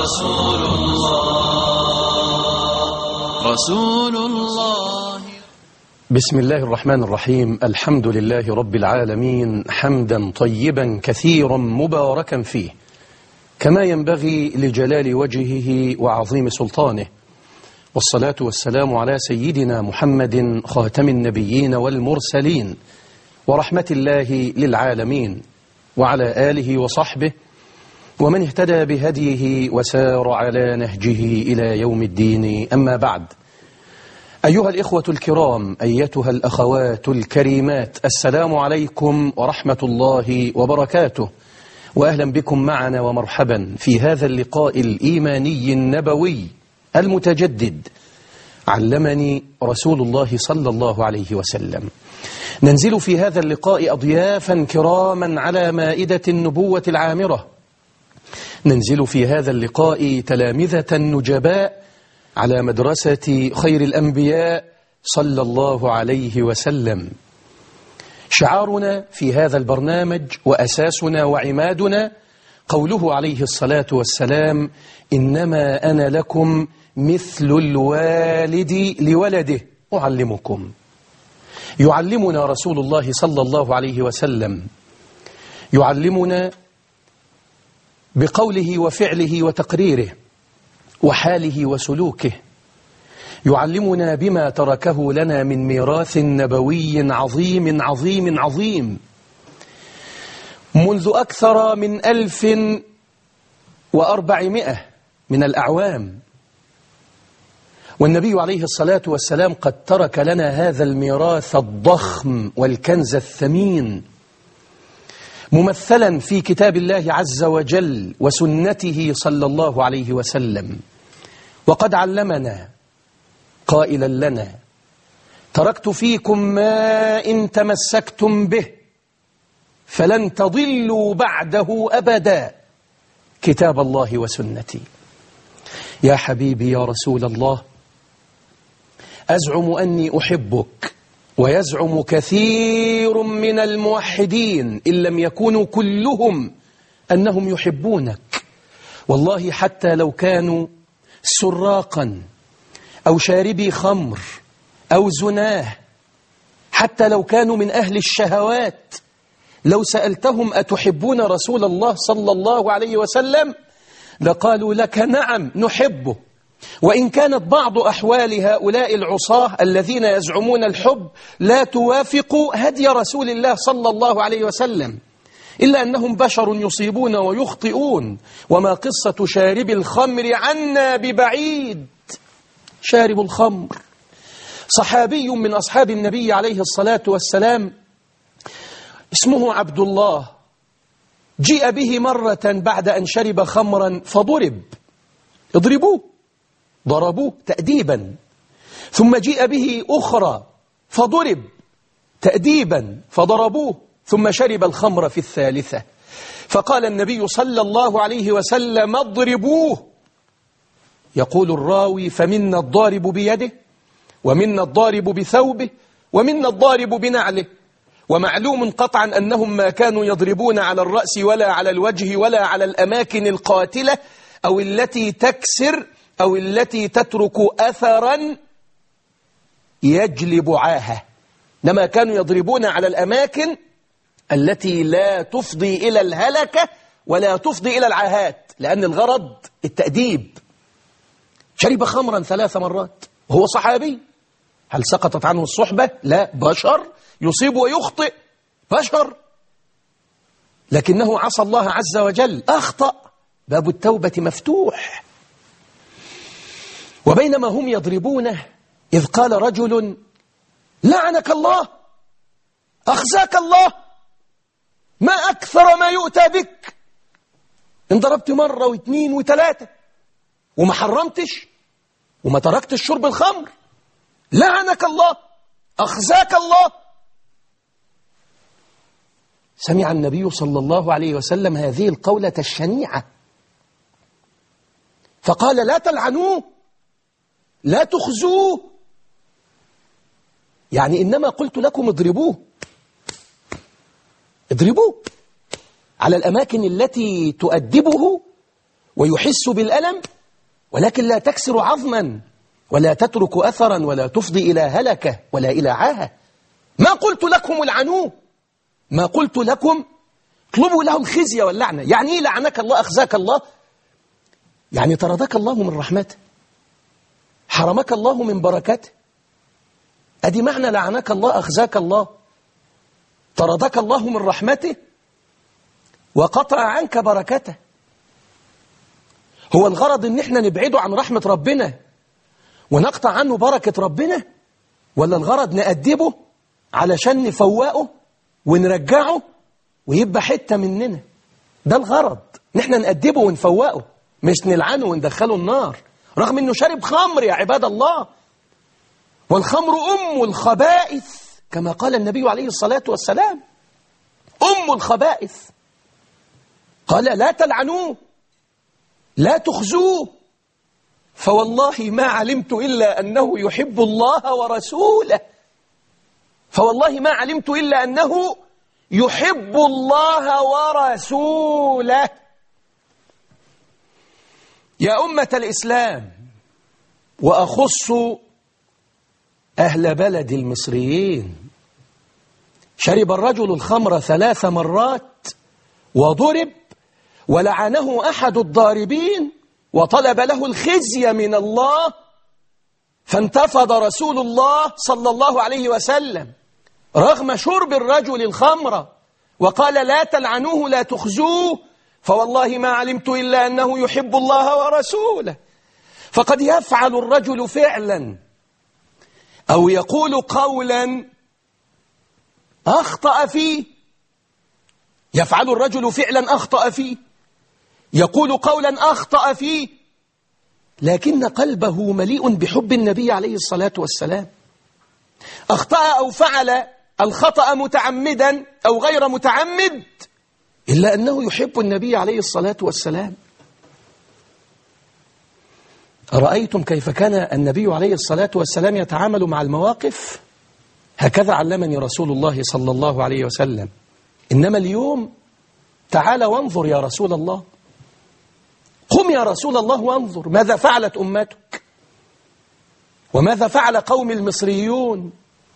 رسول الله رسول الله بسم الله الرحمن الرحيم الحمد لله رب العالمين حمدا طيبا كثيرا مباركا فيه كما ينبغي لجلال وجهه وعظيم سلطانه والصلاة والسلام على سيدنا محمد خاتم النبيين والمرسلين ورحمة الله للعالمين وعلى آله وصحبه ومن اهتدى بهديه وسار على نهجه إلى يوم الدين أما بعد أيها الإخوة الكرام أيتها الأخوات الكريمات السلام عليكم ورحمة الله وبركاته وأهلا بكم معنا ومرحبا في هذا اللقاء الإيماني النبوي المتجدد علمني رسول الله صلى الله عليه وسلم ننزل في هذا اللقاء أضيافا كراما على مائدة النبوة العامرة ننزل في هذا اللقاء تلامذة نجباء على مدرسة خير الأنبياء صلى الله عليه وسلم شعارنا في هذا البرنامج وأساسنا وعمادنا قوله عليه الصلاة والسلام إنما أنا لكم مثل الوالد لولده أعلمكم يعلمنا رسول الله صلى الله عليه وسلم يعلمنا بقوله وفعله وتقريره وحاله وسلوكه يعلمنا بما تركه لنا من ميراث نبوي عظيم عظيم عظيم منذ أكثر من ألف وأربعمائة من الأعوام والنبي عليه الصلاة والسلام قد ترك لنا هذا الميراث الضخم والكنز الثمين ممثلا في كتاب الله عز وجل وسنته صلى الله عليه وسلم وقد علمنا قائلا لنا تركت فيكم ما إن تمسكتم به فلن تضلوا بعده أبدا كتاب الله وسنتي يا حبيبي يا رسول الله أزعم أني أحبك ويزعم كثير من الموحدين إن لم يكونوا كلهم أنهم يحبونك والله حتى لو كانوا سراقا أو شاربي خمر أو زناه حتى لو كانوا من أهل الشهوات لو سألتهم أتحبون رسول الله صلى الله عليه وسلم لقالوا لك نعم نحبه وإن كانت بعض أحوال هؤلاء العصاة الذين يزعمون الحب لا توافق هدي رسول الله صلى الله عليه وسلم إلا أنهم بشر يصيبون ويخطئون وما قصة شارب الخمر عنا ببعيد شارب الخمر صحابي من أصحاب النبي عليه الصلاة والسلام اسمه عبد الله جيء به مرة بعد أن شرب خمرا فضرب اضربوه ضربوه تأديبا ثم جيء به أخرى فضرب تأديبا فضربوه ثم شرب الخمر في الثالثة فقال النبي صلى الله عليه وسلم اضربوه يقول الراوي فمنا الضارب بيده ومنا الضارب بثوبه ومنا الضارب بنعله ومعلوم قطعا أنهم ما كانوا يضربون على الرأس ولا على الوجه ولا على الأماكن القاتلة أو التي تكسر أو التي تترك أثرا يجلب عاهة إنما كانوا يضربون على الأماكن التي لا تفضي إلى الهلكة ولا تفضي إلى العاهات لأن الغرض التأديب شرب خمرا ثلاث مرات وهو صحابي هل سقطت عنه الصحبة؟ لا بشر يصيب ويخطئ بشر لكنه عصى الله عز وجل أخطأ باب التوبة مفتوح وبينما هم يضربونه إذ قال رجل لعنك الله أخزاك الله ما أكثر ما يؤتى بك إن ضربت مرة واثنين وثلاثة وما حرمتش وما تركتش شرب الخمر لعنك الله أخزاك الله سمع النبي صلى الله عليه وسلم هذه القولة الشنيعة فقال لا تلعنوه لا تخزوه يعني إنما قلت لكم اضربوه اضربوه على الأماكن التي تؤدبه ويحس بالألم ولكن لا تكسر عظما ولا تترك أثرا ولا تفضي إلى هلكة ولا إلى عاهة ما قلت لكم العنوه ما قلت لكم اطلبوا له الخزي واللعنة يعني إيه لعنك الله أخزاك الله يعني طردك الله من رحمته حرمك الله من بركته أدي معنى لعنك الله أخزاك الله طردك الله من رحمته وقطع عنك بركته هو الغرض ان احنا نبعده عن رحمة ربنا ونقطع عنه بركة ربنا ولا الغرض نأدبه علشان نفوقه ونرجعه ويبقى حتة مننا ده الغرض ان احنا نأدبه ونفوقه مش نلعنه وندخله النار رغم انه شرب خمر يا عباد الله والخمر أم الخبائث كما قال النبي عليه الصلاة والسلام أم الخبائث قال لا تلعنوه لا تخزوه فوالله ما علمت إلا أنه يحب الله ورسوله فوالله ما علمت إلا أنه يحب الله ورسوله يا أمة الإسلام وأخص أهل بلد المصريين شرب الرجل الخمر ثلاث مرات وضرب ولعنه أحد الضاربين وطلب له الخزي من الله فانتفض رسول الله صلى الله عليه وسلم رغم شرب الرجل الخمر وقال لا تلعنوه لا تخزوه فوالله ما علمت إلا أنه يحب الله ورسوله فقد يفعل الرجل فعلا أو يقول قولا أخطأ فيه يفعل الرجل فعلا أخطأ فيه يقول قولا أخطأ فيه لكن قلبه مليء بحب النبي عليه الصلاة والسلام أخطأ أو فعل الخطأ متعمدا أو غير متعمد إلا أنه يحب النبي عليه الصلاة والسلام أرأيتم كيف كان النبي عليه الصلاة والسلام يتعامل مع المواقف هكذا علمني رسول الله صلى الله عليه وسلم إنما اليوم تعال وانظر يا رسول الله قم يا رسول الله وانظر ماذا فعلت أمتك وماذا فعل قوم المصريون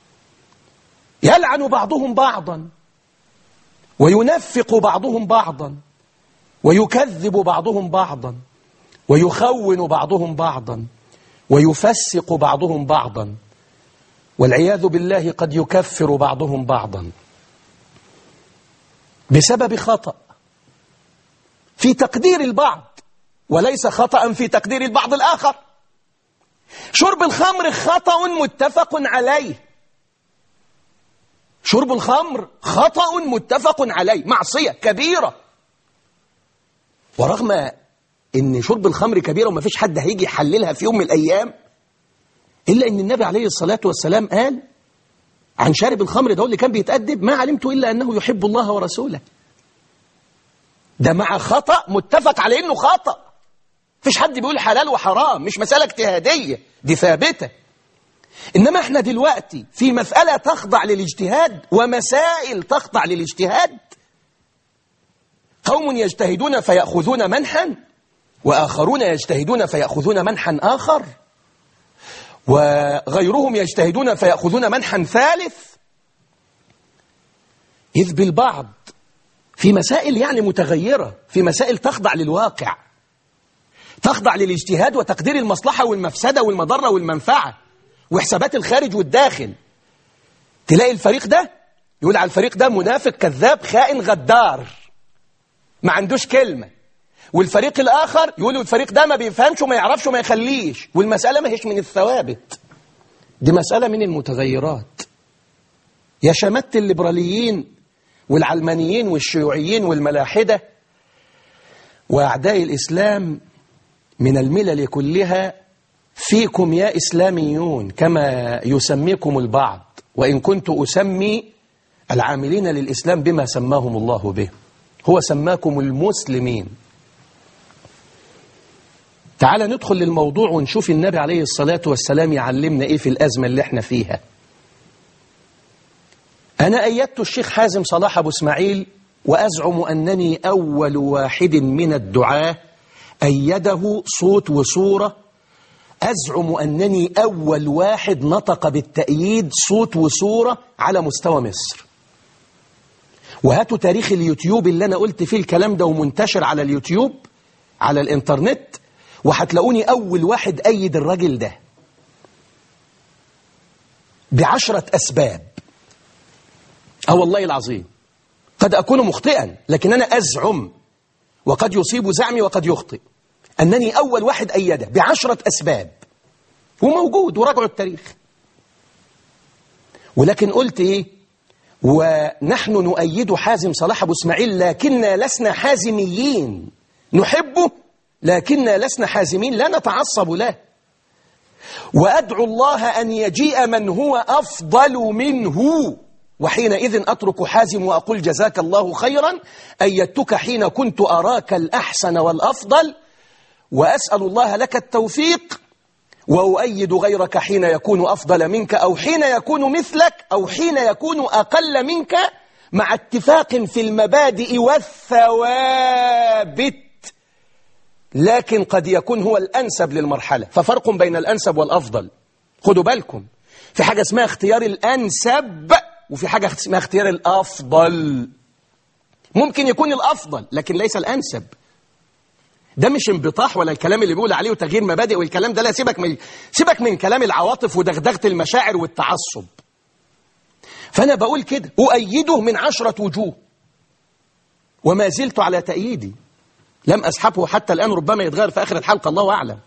يلعن بعضهم بعضا وينفق بعضهم بعضا ويكذب بعضهم بعضا ويخون بعضهم بعضا ويفسق بعضهم بعضا والعياذ بالله قد يكفر بعضهم بعضا بسبب خطأ في تقدير البعض وليس خطأ في تقدير البعض الآخر شرب الخمر خطأ متفق عليه شرب الخمر خطأ متفق عليه معصية كبيرة ورغم ان شرب الخمر كبيرة وما فيش حد هيجي يحللها في يوم من الأيام إلا أن النبي عليه الصلاة والسلام قال عن شارب الخمر ده اللي كان بيتأدب ما علمت إلا أنه يحب الله ورسوله ده مع خطأ متفق على أنه خطأ فيش حد بيقول حلال وحرام مش مسألة اجتهادية دي ثابتة إنما احنا دلوقتي في مسألة تخضع للاجتهاد ومسائل تخضع للاجتهاد قوم يجتهدون فيأخذون منحا وآخرون يجتهدون فيأخذون منحا آخر وغيرهم يجتهدون فيأخذون منحا ثالث إذ بالبعض في مسائل يعني متغيرة في مسائل تخضع للواقع تخضع للاجتهاد وتقدير المصلحة والمفسدة والمضرة والمنفعة وحسابات الخارج والداخل تلاقي الفريق ده يقول على الفريق ده منافق كذاب خائن غدار ما عندوش كلمة والفريق الآخر يقول الفريق ده ما بيفهمش وما يعرفش وما يخليش والمسألة ما هيش من الثوابت دي مسألة من المتغيرات يا شمت الليبراليين والعلمانيين والشيوعيين والملاحدة وأعداء الإسلام من الملل كلها فيكم يا إسلاميون كما يسميكم البعض وإن كنت أسمي العاملين للإسلام بما سماهم الله به هو سماكم المسلمين تعال ندخل للموضوع ونشوف النبي عليه الصلاة والسلام يعلمنا إيه في الأزمة اللي احنا فيها أنا أيدت الشيخ حازم صلاح أبو اسماعيل وأزعم أنني أول واحد من الدعاة أيده صوت وصورة أزعم أنني أول واحد نطق بالتأييد صوت وصورة على مستوى مصر وهاتوا تاريخ اليوتيوب اللي أنا قلت فيه الكلام ده ومنتشر على اليوتيوب على الإنترنت وهتلاقوني أول واحد أيد الراجل ده بعشرة أسباب أه والله العظيم قد أكون مخطئا لكن أنا أزعم وقد يصيب زعمي وقد يخطئ أنني أول واحد أيده بعشرة أسباب وموجود وراجعوا التاريخ ولكن قلت إيه ونحن نؤيد حازم صلاح أبو إسماعيل لكننا لسنا حازميين نحبه لكننا لسنا حازمين لا نتعصب له وأدعو الله أن يجيء من هو أفضل منه وحينئذ أترك حازم وأقول جزاك الله خيرا أيدتك حين كنت أراك الأحسن والأفضل وأسأل الله لك التوفيق وأؤيد غيرك حين يكون أفضل منك أو حين يكون مثلك أو حين يكون أقل منك مع اتفاق في المبادئ والثوابت لكن قد يكون هو الأنسب للمرحلة ففرق بين الأنسب والأفضل خدوا بالكم في حاجة اسمها اختيار الأنسب وفي حاجة اسمها اختيار الأفضل ممكن يكون الأفضل لكن ليس الأنسب ده مش انبطاح ولا الكلام اللي بيقول عليه وتغيير مبادئ والكلام ده لا سيبك من سيبك من كلام العواطف ودغدغه المشاعر والتعصب فأنا بقول كده أؤيده من عشرة وجوه وما زلت على تأييدي لم أسحبه حتى الآن ربما يتغير في آخر الحلقة الله أعلم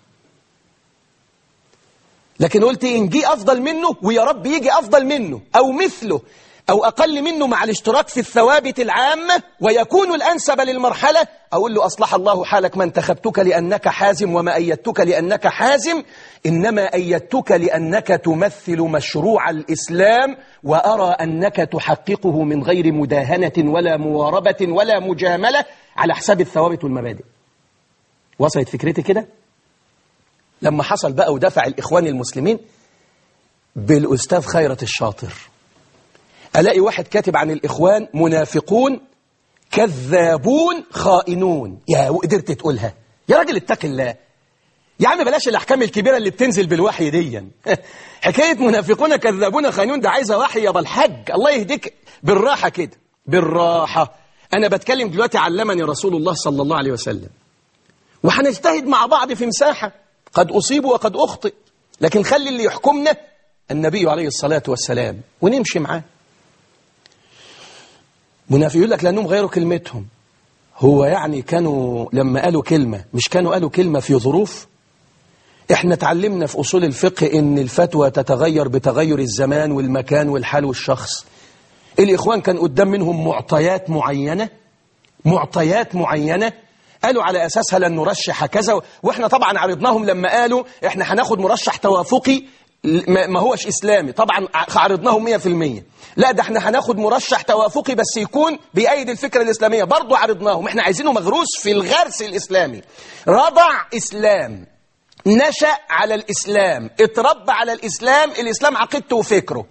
لكن قلت إن جي أفضل منه ويا رب يجي أفضل منه أو مثله أو أقل منه مع الاشتراك في الثوابت العامة ويكون الأنسب للمرحلة أقول له أصلح الله حالك ما انتخبتك لأنك حازم وما أيدتك لأنك حازم إنما أيدتك لأنك تمثل مشروع الإسلام وأرى أنك تحققه من غير مداهنة ولا مواربة ولا مجاملة على حساب الثوابت والمبادئ وصلت فكرتي كده لما حصل بقى ودفع الإخوان المسلمين بالأستاذ خيرت الشاطر ألاقي واحد كاتب عن الإخوان منافقون كذابون خائنون يا وقدرت تقولها يا راجل اتق الله يا عم بلاش الأحكام الكبيرة اللي بتنزل بالوحي ديا حكاية منافقون كذابون خائنون ده عايزة وحي يا بالحج الله يهديك بالراحة كده بالراحة أنا بتكلم دلوقتي علمني رسول الله صلى الله عليه وسلم وهنجتهد مع بعض في مساحة قد أصيب وقد أخطئ لكن خلي اللي يحكمنا النبي عليه الصلاة والسلام ونمشي معاه منافق يقول لك لأنهم غيروا كلمتهم هو يعني كانوا لما قالوا كلمة مش كانوا قالوا كلمة في ظروف احنا اتعلمنا في أصول الفقه ان الفتوى تتغير بتغير الزمان والمكان والحال والشخص الإخوان كان قدام منهم معطيات معينة معطيات معينة قالوا على أساسها لن نرشح كذا وإحنا طبعا عرضناهم لما قالوا إحنا هناخد مرشح توافقي ما هوش إسلامي طبعا عرضناهم مية في المية لا ده احنا هناخد مرشح توافقي بس يكون بيأيد الفكرة الإسلامية برضو عرضناهم احنا عايزينه مغروس في الغرس الإسلامي رضع إسلام نشأ على الإسلام اتربى على الإسلام الإسلام عقيدته وفكره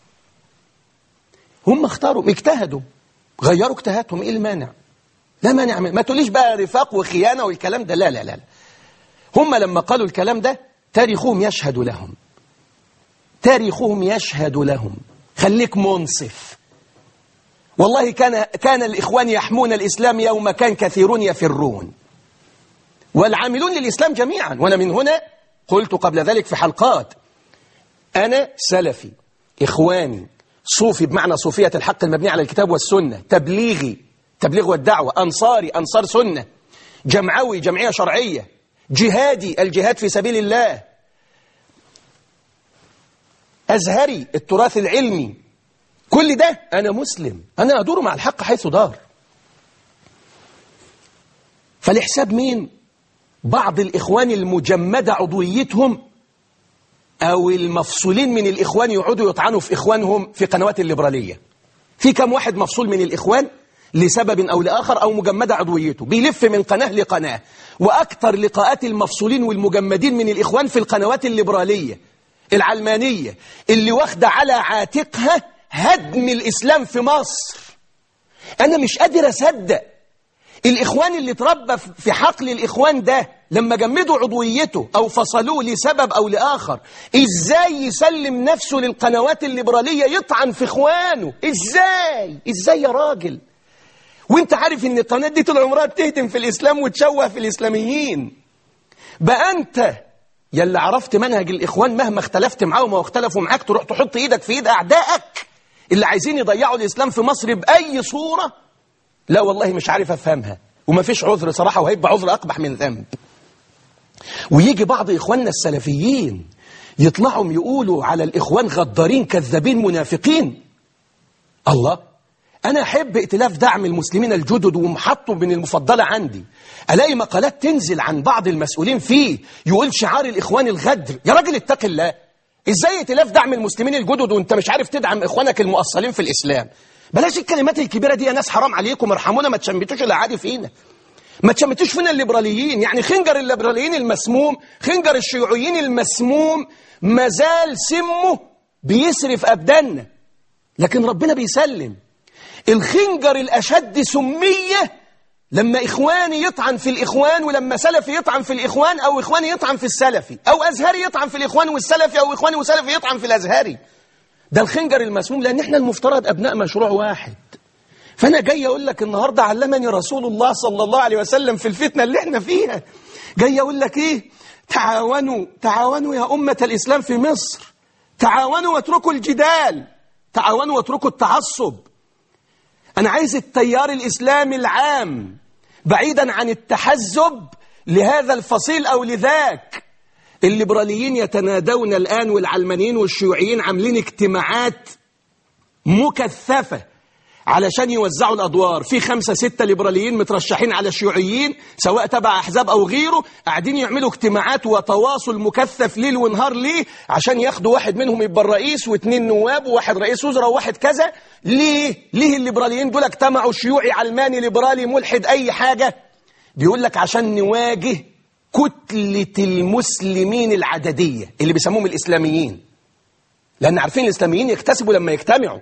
هم اختاروا اجتهدوا غيروا اجتهادهم ايه المانع لا مانع ما تقوليش بقى رفاق وخيانة والكلام ده لا لا لا هم لما قالوا الكلام ده تاريخهم يشهد لهم تاريخهم يشهد لهم خليك منصف والله كان كان الإخوان يحمون الإسلام يوم كان كثيرون يفرون والعاملون للإسلام جميعا وأنا من هنا قلت قبل ذلك في حلقات أنا سلفي إخواني صوفي بمعنى صوفية الحق المبني على الكتاب والسنة تبليغي تبليغ والدعوة أنصاري أنصار سنة جمعوي جمعية شرعية جهادي الجهاد في سبيل الله أزهري التراث العلمي كل ده أنا مسلم أنا أدور مع الحق حيث دار فالحساب مين بعض الإخوان المجمدة عضويتهم أو المفصولين من الإخوان يقعدوا يطعنوا في إخوانهم في قنوات الليبرالية في كم واحد مفصول من الإخوان لسبب أو لآخر أو مجمدة عضويته بيلف من قناة لقناة وأكثر لقاءات المفصولين والمجمدين من الإخوان في القنوات الليبرالية العلمانية اللي واخدة على عاتقها هدم الإسلام في مصر أنا مش قادر أصدق الإخوان اللي تربى في حقل الإخوان ده لما جمدوا عضويته أو فصلوه لسبب أو لآخر إزاي يسلم نفسه للقنوات الليبرالية يطعن في إخوانه إزاي إزاي يا راجل وانت عارف ان القناة دي طول عمرها بتهدم في الإسلام وتشوه في الإسلاميين بقى أنت يلي عرفت منهج الإخوان مهما اختلفت معاهم واختلفوا معاك تروح تحط إيدك في إيد أعدائك اللي عايزين يضيعوا الإسلام في مصر بأي صورة لا والله مش عارف أفهمها وما فيش عذر صراحة وهيبقى عذر أقبح من ذنب ويجي بعض إخواننا السلفيين يطلعوا يقولوا على الإخوان غدارين كذابين منافقين الله أنا أحب ائتلاف دعم المسلمين الجدد ومحطه من المفضلة عندي ألاقي مقالات تنزل عن بعض المسؤولين فيه يقول شعار الإخوان الغدر يا راجل اتق الله إزاي ائتلاف دعم المسلمين الجدد وانت مش عارف تدعم إخوانك المؤصلين في الإسلام بلاش الكلمات الكبيرة دي يا ناس حرام عليكم ارحمونا ما تشمتوش العادي فينا ما تشمتوش فينا الليبراليين يعني خنجر الليبراليين المسموم خنجر الشيوعيين المسموم مازال سمه بيسرف أبداننا لكن ربنا بيسلم الخنجر الأشد سمية لما إخواني يطعن في الإخوان ولما سلفي يطعن في الإخوان أو إخواني يطعن في السلفي أو أزهري يطعن في الإخوان والسلفي أو إخواني وسلفي يطعن في الأزهري ده الخنجر المسموم لأن إحنا المفترض أبناء مشروع واحد فأنا جاي أقول لك النهاردة علمني رسول الله صلى الله عليه وسلم في الفتنة اللي إحنا فيها جاي أقول لك إيه تعاونوا تعاونوا يا أمة الإسلام في مصر تعاونوا واتركوا الجدال تعاونوا واتركوا التعصب أنا عايز التيار الإسلامي العام بعيدا عن التحزب لهذا الفصيل أو لذاك الليبراليين يتنادون الآن والعلمانيين والشيوعيين عاملين اجتماعات مكثفة علشان يوزعوا الأدوار في خمسة ستة ليبراليين مترشحين على الشيوعيين سواء تبع أحزاب أو غيره قاعدين يعملوا اجتماعات وتواصل مكثف ليل ونهار ليه عشان ياخدوا واحد منهم يبقى الرئيس واثنين نواب وواحد رئيس وزراء وواحد كذا ليه ليه الليبراليين دول اجتمعوا شيوعي علماني ليبرالي ملحد أي حاجة بيقول لك عشان نواجه كتلة المسلمين العددية اللي بيسموهم الإسلاميين لأن عارفين الإسلاميين يكتسبوا لما يجتمعوا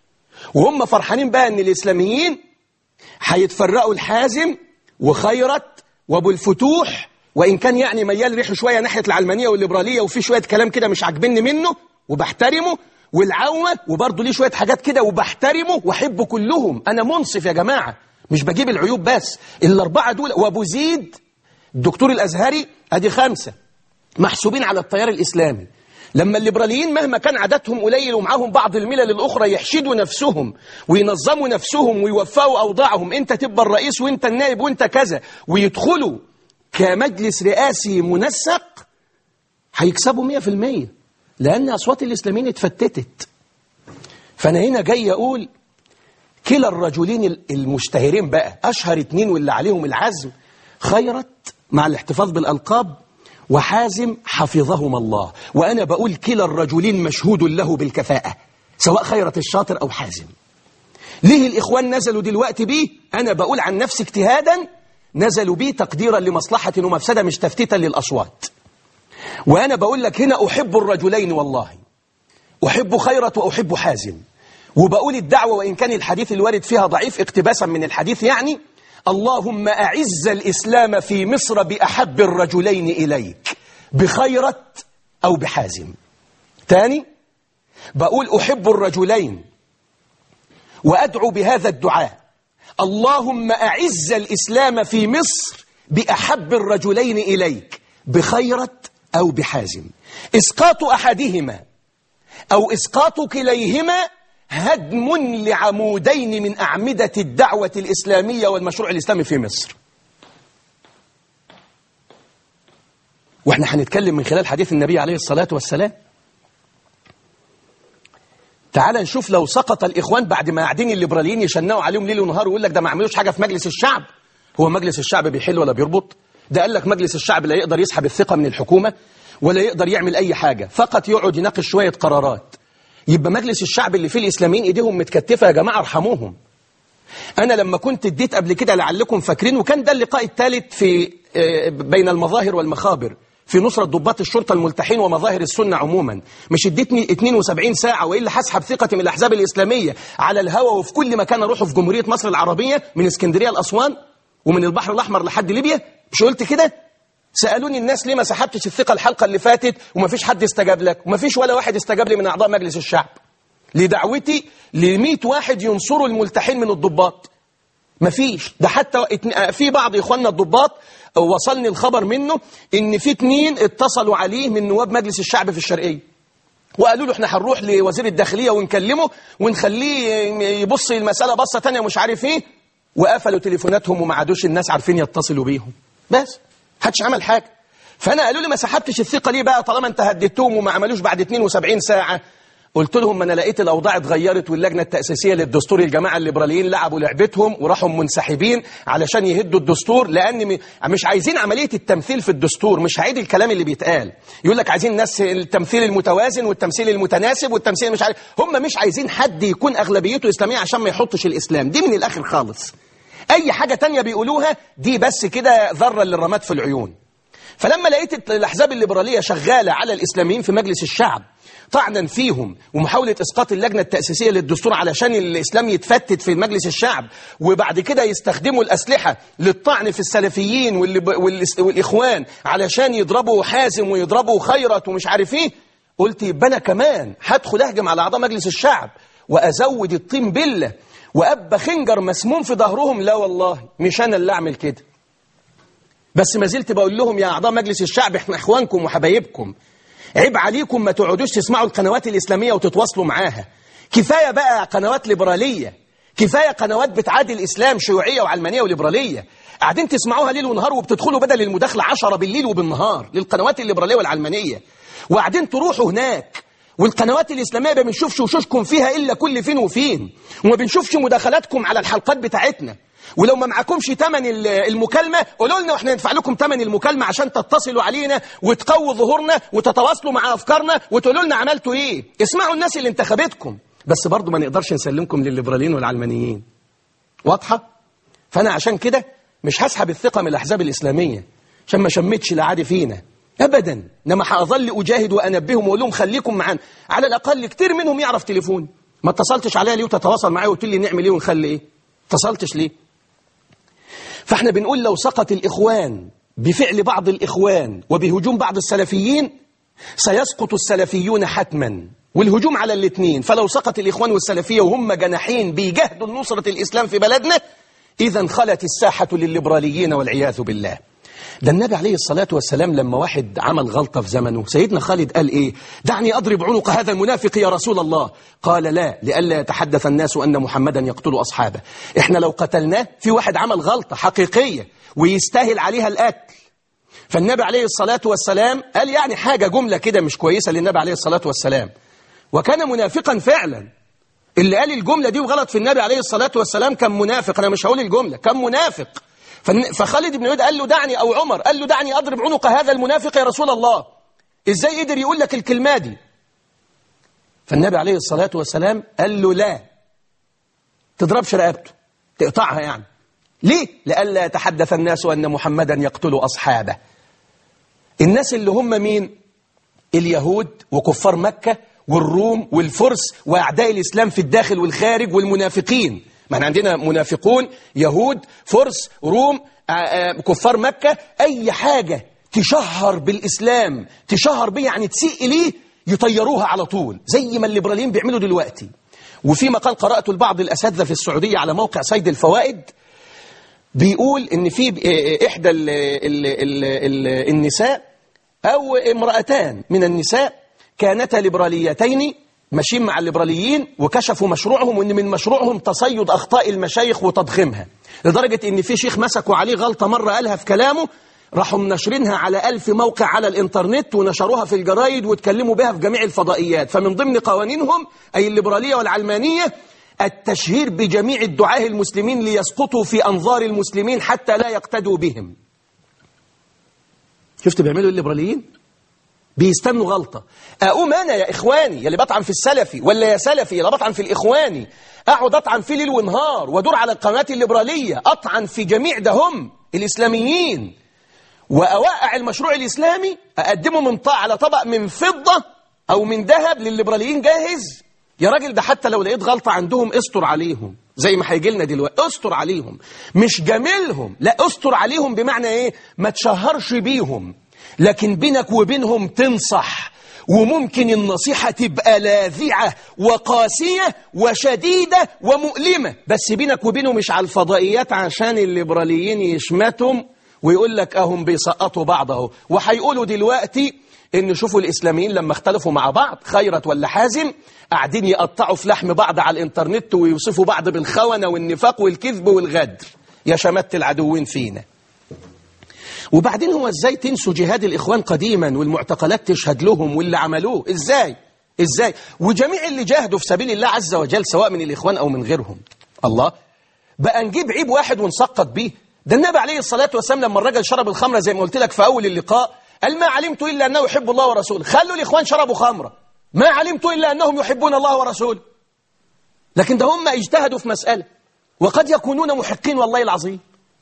وهم فرحانين بقى ان الاسلاميين هيتفرقوا الحازم وخيرت وابو الفتوح وان كان يعني ميال ريحه شويه ناحيه العلمانيه والليبراليه وفي شويه كلام كده مش عاجبني منه وبحترمه والعوه وبرضه ليه شويه حاجات كده وبحترمه واحبه كلهم انا منصف يا جماعه مش بجيب العيوب بس الاربعه دول وابو زيد الدكتور الازهري ادي خمسه محسوبين على التيار الاسلامي لما الليبراليين مهما كان عددهم قليل ومعاهم بعض الملل الأخرى يحشدوا نفسهم وينظموا نفسهم ويوفقوا أوضاعهم أنت تبقى الرئيس وأنت النائب وأنت كذا ويدخلوا كمجلس رئاسي منسق هيكسبوا مية في المية لأن أصوات الإسلاميين اتفتتت فأنا هنا جاي أقول كلا الرجلين المشتهرين بقى أشهر اتنين واللي عليهم العزم خيرت مع الاحتفاظ بالألقاب وحازم حفظهما الله وأنا بقول كلا الرجلين مشهود له بالكفاءة سواء خيرة الشاطر أو حازم ليه الإخوان نزلوا دلوقتي بيه أنا بقول عن نفسي اجتهادا نزلوا بيه تقديرا لمصلحة ومفسدة مش تفتيتا للأصوات وأنا بقول لك هنا أحب الرجلين والله أحب خيرة وأحب حازم وبقول الدعوة وإن كان الحديث الوارد فيها ضعيف اقتباسا من الحديث يعني اللهم أعز الإسلام في مصر بأحب الرجلين إليك بخيرة أو بحازم تاني بقول أحب الرجلين وأدعو بهذا الدعاء اللهم أعز الإسلام في مصر بأحب الرجلين إليك بخيرة أو بحازم إسقاط أحدهما أو إسقاط كليهما هدم لعمودين من أعمدة الدعوة الإسلامية والمشروع الإسلامي في مصر وإحنا هنتكلم من خلال حديث النبي عليه الصلاة والسلام تعال نشوف لو سقط الإخوان بعد ما قاعدين الليبراليين يشنقوا عليهم ليل ونهار ويقول لك ده ما عملوش حاجة في مجلس الشعب هو مجلس الشعب بيحل ولا بيربط ده قال لك مجلس الشعب لا يقدر يسحب الثقة من الحكومة ولا يقدر يعمل أي حاجة فقط يقعد يناقش شوية قرارات يبقى مجلس الشعب اللي فيه الإسلاميين إيديهم متكتفة يا جماعة ارحموهم أنا لما كنت اديت قبل كده لعلكم فاكرين وكان ده اللقاء الثالث في بين المظاهر والمخابر في نصرة ضباط الشرطة الملتحين ومظاهر السنة عموما مش اديتني 72 ساعة وإلا هسحب ثقتي من الأحزاب الإسلامية على الهوى وفي كل مكان أروحه في جمهورية مصر العربية من اسكندرية لأسوان ومن البحر الأحمر لحد ليبيا مش قلت كده سألوني الناس ليه ما سحبتش الثقة الحلقة اللي فاتت وما فيش حد استجاب لك وما فيش ولا واحد استجاب لي من أعضاء مجلس الشعب لدعوتي ل واحد ينصروا الملتحين من الضباط ما فيش ده حتى في بعض إخواننا الضباط وصلني الخبر منه إن في اتنين اتصلوا عليه من نواب مجلس الشعب في الشرقية وقالوا له احنا هنروح لوزير الداخلية ونكلمه ونخليه يبص المسألة بصة تانية مش عارف ايه وقفلوا تليفوناتهم وما عادوش الناس عارفين يتصلوا بيهم بس حدش عمل حاجة فأنا قالوا لي ما سحبتش الثقة ليه بقى طالما انت هددتهم وما عملوش بعد 72 ساعة قلت لهم ما انا لقيت الاوضاع اتغيرت واللجنه التاسيسيه للدستور الجماعه الليبراليين لعبوا لعبتهم وراحوا منسحبين علشان يهدوا الدستور لان مش عايزين عمليه التمثيل في الدستور مش هعيد الكلام اللي بيتقال يقول لك عايزين ناس التمثيل المتوازن والتمثيل المتناسب والتمثيل مش عارف هم مش عايزين حد يكون اغلبيته اسلاميه عشان ما يحطش الاسلام دي من الاخر خالص اي حاجه تانية بيقولوها دي بس كده ذره للرماد في العيون فلما لقيت الاحزاب الليبراليه شغاله على الاسلاميين في مجلس الشعب طعنا فيهم ومحاولة إسقاط اللجنة التأسيسية للدستور علشان الإسلام يتفتت في مجلس الشعب وبعد كده يستخدموا الأسلحة للطعن في السلفيين والإخوان علشان يضربوا حازم ويضربوا خيرت ومش عارف إيه قلت يبقى أنا كمان هدخل أهجم على أعضاء مجلس الشعب وأزود الطين بلة وأبقى خنجر مسموم في ظهرهم لا والله مش أنا اللي أعمل كده بس ما زلت بقول لهم يا أعضاء مجلس الشعب إحنا إخوانكم وحبايبكم عيب عليكم ما تقعدوش تسمعوا القنوات الإسلامية وتتواصلوا معاها كفاية بقى قنوات ليبرالية كفاية قنوات بتعادي الإسلام شيوعية وعلمانية وليبرالية قاعدين تسمعوها ليل ونهار وبتدخلوا بدل المداخلة عشرة بالليل وبالنهار للقنوات الليبرالية والعلمانية وقاعدين تروحوا هناك والقنوات الإسلامية ما بنشوفش وشوشكم فيها إلا كل فين وفين وما بنشوفش مداخلاتكم على الحلقات بتاعتنا ولو ما معكمش تمن المكالمة قولوا لنا واحنا ندفع لكم تمن المكالمة عشان تتصلوا علينا وتقووا ظهورنا وتتواصلوا مع أفكارنا وتقولوا لنا عملتوا إيه اسمعوا الناس اللي انتخبتكم بس برضو ما نقدرش نسلمكم للليبراليين والعلمانيين واضحة؟ فأنا عشان كده مش هسحب الثقة من الأحزاب الإسلامية عشان ما شمتش العادي فينا أبدا إنما هأظل أجاهد وأنبههم وأقول لهم خليكم معانا على الأقل كتير منهم يعرف تليفون ما اتصلتش عليا ليه وتتواصل معايا وتقول لي نعمل إيه ونخلي إيه اتصلتش ليه فاحنا بنقول لو سقط الإخوان بفعل بعض الإخوان وبهجوم بعض السلفيين سيسقط السلفيون حتما والهجوم على الاثنين فلو سقط الإخوان والسلفية وهم جناحين بيجهدوا نصرة الإسلام في بلدنا إذا خلت الساحة للليبراليين والعياذ بالله ده النبي عليه الصلاة والسلام لما واحد عمل غلطة في زمنه سيدنا خالد قال إيه دعني أضرب عنق هذا المنافق يا رسول الله قال لا لئلا يتحدث الناس أن محمدا يقتل أصحابه إحنا لو قتلناه في واحد عمل غلطة حقيقية ويستاهل عليها القتل فالنبي عليه الصلاة والسلام قال يعني حاجة جملة كده مش كويسة للنبي عليه الصلاة والسلام وكان منافقا فعلا اللي قال الجملة دي وغلط في النبي عليه الصلاة والسلام كان منافق أنا مش هقول الجملة كان منافق فخالد بن وليد قال له دعني أو عمر قال له دعني أضرب عنق هذا المنافق يا رسول الله إزاي قدر يقول لك الكلمة دي فالنبي عليه الصلاة والسلام قال له لا تضربش رقبته تقطعها يعني ليه؟ لألا يتحدث الناس أن محمدا يقتل أصحابه الناس اللي هم مين؟ اليهود وكفار مكة والروم والفرس وأعداء الإسلام في الداخل والخارج والمنافقين ما احنا عندنا منافقون يهود فرس روم كفار مكة أي حاجة تشهر بالإسلام تشهر به يعني تسيء إليه يطيروها على طول زي ما الليبراليين بيعملوا دلوقتي وفي مقال قرأته لبعض الأساتذة في السعودية على موقع سيد الفوائد بيقول إن في إحدى ال ال ال ال النساء أو امرأتان من النساء كانتا ليبراليتين ماشيين مع الليبراليين وكشفوا مشروعهم وان من مشروعهم تصيد اخطاء المشايخ وتضخيمها لدرجه ان في شيخ مسكوا عليه غلطه مره قالها في كلامه راحوا منشرينها على ألف موقع على الإنترنت ونشروها في الجرايد واتكلموا بها في جميع الفضائيات فمن ضمن قوانينهم أي الليبرالية والعلمانية التشهير بجميع الدعاه المسلمين ليسقطوا في أنظار المسلمين حتى لا يقتدوا بهم شفت بيعملوا الليبراليين بيستنوا غلطة أقوم أنا يا إخواني يلي بطعن في السلفي ولا يا سلفي يلي بطعن في الإخواني أقعد أطعن في ليل ونهار وادور على القنوات الليبرالية أطعن في جميع ده هم الإسلاميين وأوقع المشروع الإسلامي أقدمه من طاعة على طبق من فضة أو من ذهب للليبراليين جاهز يا راجل ده حتى لو لقيت غلطة عندهم استر عليهم زي ما هيجي لنا دلوقتي استر عليهم مش جاملهم لا استر عليهم بمعنى ايه ما تشهرش بيهم لكن بينك وبينهم تنصح وممكن النصيحة تبقى لاذعة وقاسية وشديدة ومؤلمة بس بينك وبينه مش على الفضائيات عشان الليبراليين يشمتهم ويقول لك اهم بيسقطوا بعض اهو وهيقولوا دلوقتي ان شوفوا الاسلاميين لما اختلفوا مع بعض خيرت ولا حازم قاعدين يقطعوا في لحم بعض على الانترنت ويوصفوا بعض بالخونة والنفاق والكذب والغدر يا شمت العدوين فينا وبعدين هو ازاي تنسوا جهاد الاخوان قديما والمعتقلات تشهد لهم واللي عملوه ازاي ازاي وجميع اللي جاهدوا في سبيل الله عز وجل سواء من الاخوان او من غيرهم الله بقى نجيب عيب واحد ونسقط بيه ده النبي عليه الصلاة والسلام لما الرجل شرب الخمرة زي ما قلت لك في أول اللقاء قال ما علمت إلا أنه يحب الله ورسوله خلوا الإخوان شربوا خمرة ما علمت إلا أنهم يحبون الله ورسوله لكن ده هم اجتهدوا في مسألة وقد يكونون محقين والله العظيم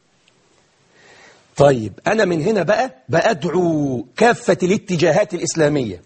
طيب أنا من هنا بقى بأدعو كافة الاتجاهات الإسلامية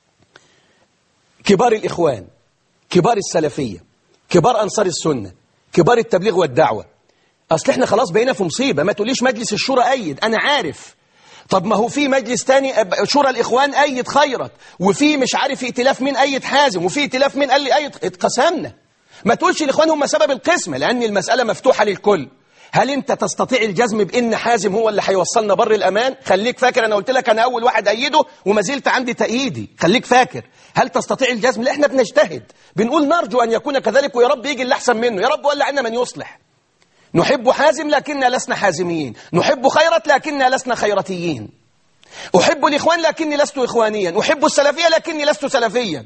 كبار الإخوان كبار السلفية كبار أنصار السنة كبار التبليغ والدعوة أصل إحنا خلاص بقينا في مصيبة ما تقوليش مجلس الشورى أيد أنا عارف طب ما هو في مجلس تاني شورى الإخوان أيد خيرت وفي مش عارف ائتلاف مين أيد حازم وفي ائتلاف مين قال لي أيد اتقسمنا ما تقولش الإخوان هم سبب القسمة لأن المسألة مفتوحة للكل هل انت تستطيع الجزم بان حازم هو اللي هيوصلنا بر الامان خليك فاكر انا قلت لك انا اول واحد ايده وما زلت عندي تأييدي خليك فاكر هل تستطيع الجزم لا احنا بنجتهد بنقول نرجو ان يكون كذلك ويا رب يجي اللي احسن منه يا رب ولع عنا من يصلح نحب حازم لكننا لسنا حازميين نحب خيرت لكننا لسنا خيرتيين أحب الإخوان لكني لست إخوانيا أحب السلفية لكني لست سلفيا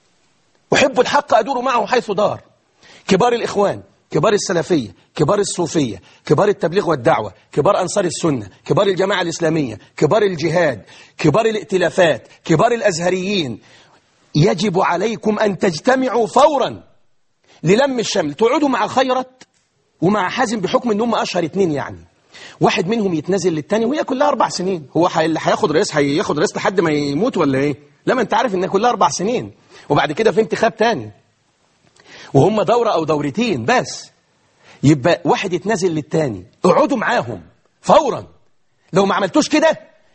أحب الحق أدور معه حيث دار كبار الإخوان كبار السلفية كبار الصوفية كبار التبليغ والدعوة كبار أنصار السنة كبار الجماعة الإسلامية كبار الجهاد كبار الائتلافات كبار الأزهريين يجب عليكم أن تجتمعوا فورا للم الشمل تقعدوا مع خيرت ومع حازم بحكم ان هم اشهر اتنين يعني واحد منهم يتنازل للتاني وهي كلها اربع سنين هو اللي هياخد رئيس هياخد رئيس لحد ما يموت ولا ايه لما انت عارف انها كلها اربع سنين وبعد كده في انتخاب تاني وهم دورة او دورتين بس يبقى واحد يتنازل للتاني اقعدوا معاهم فورا لو ما عملتوش كده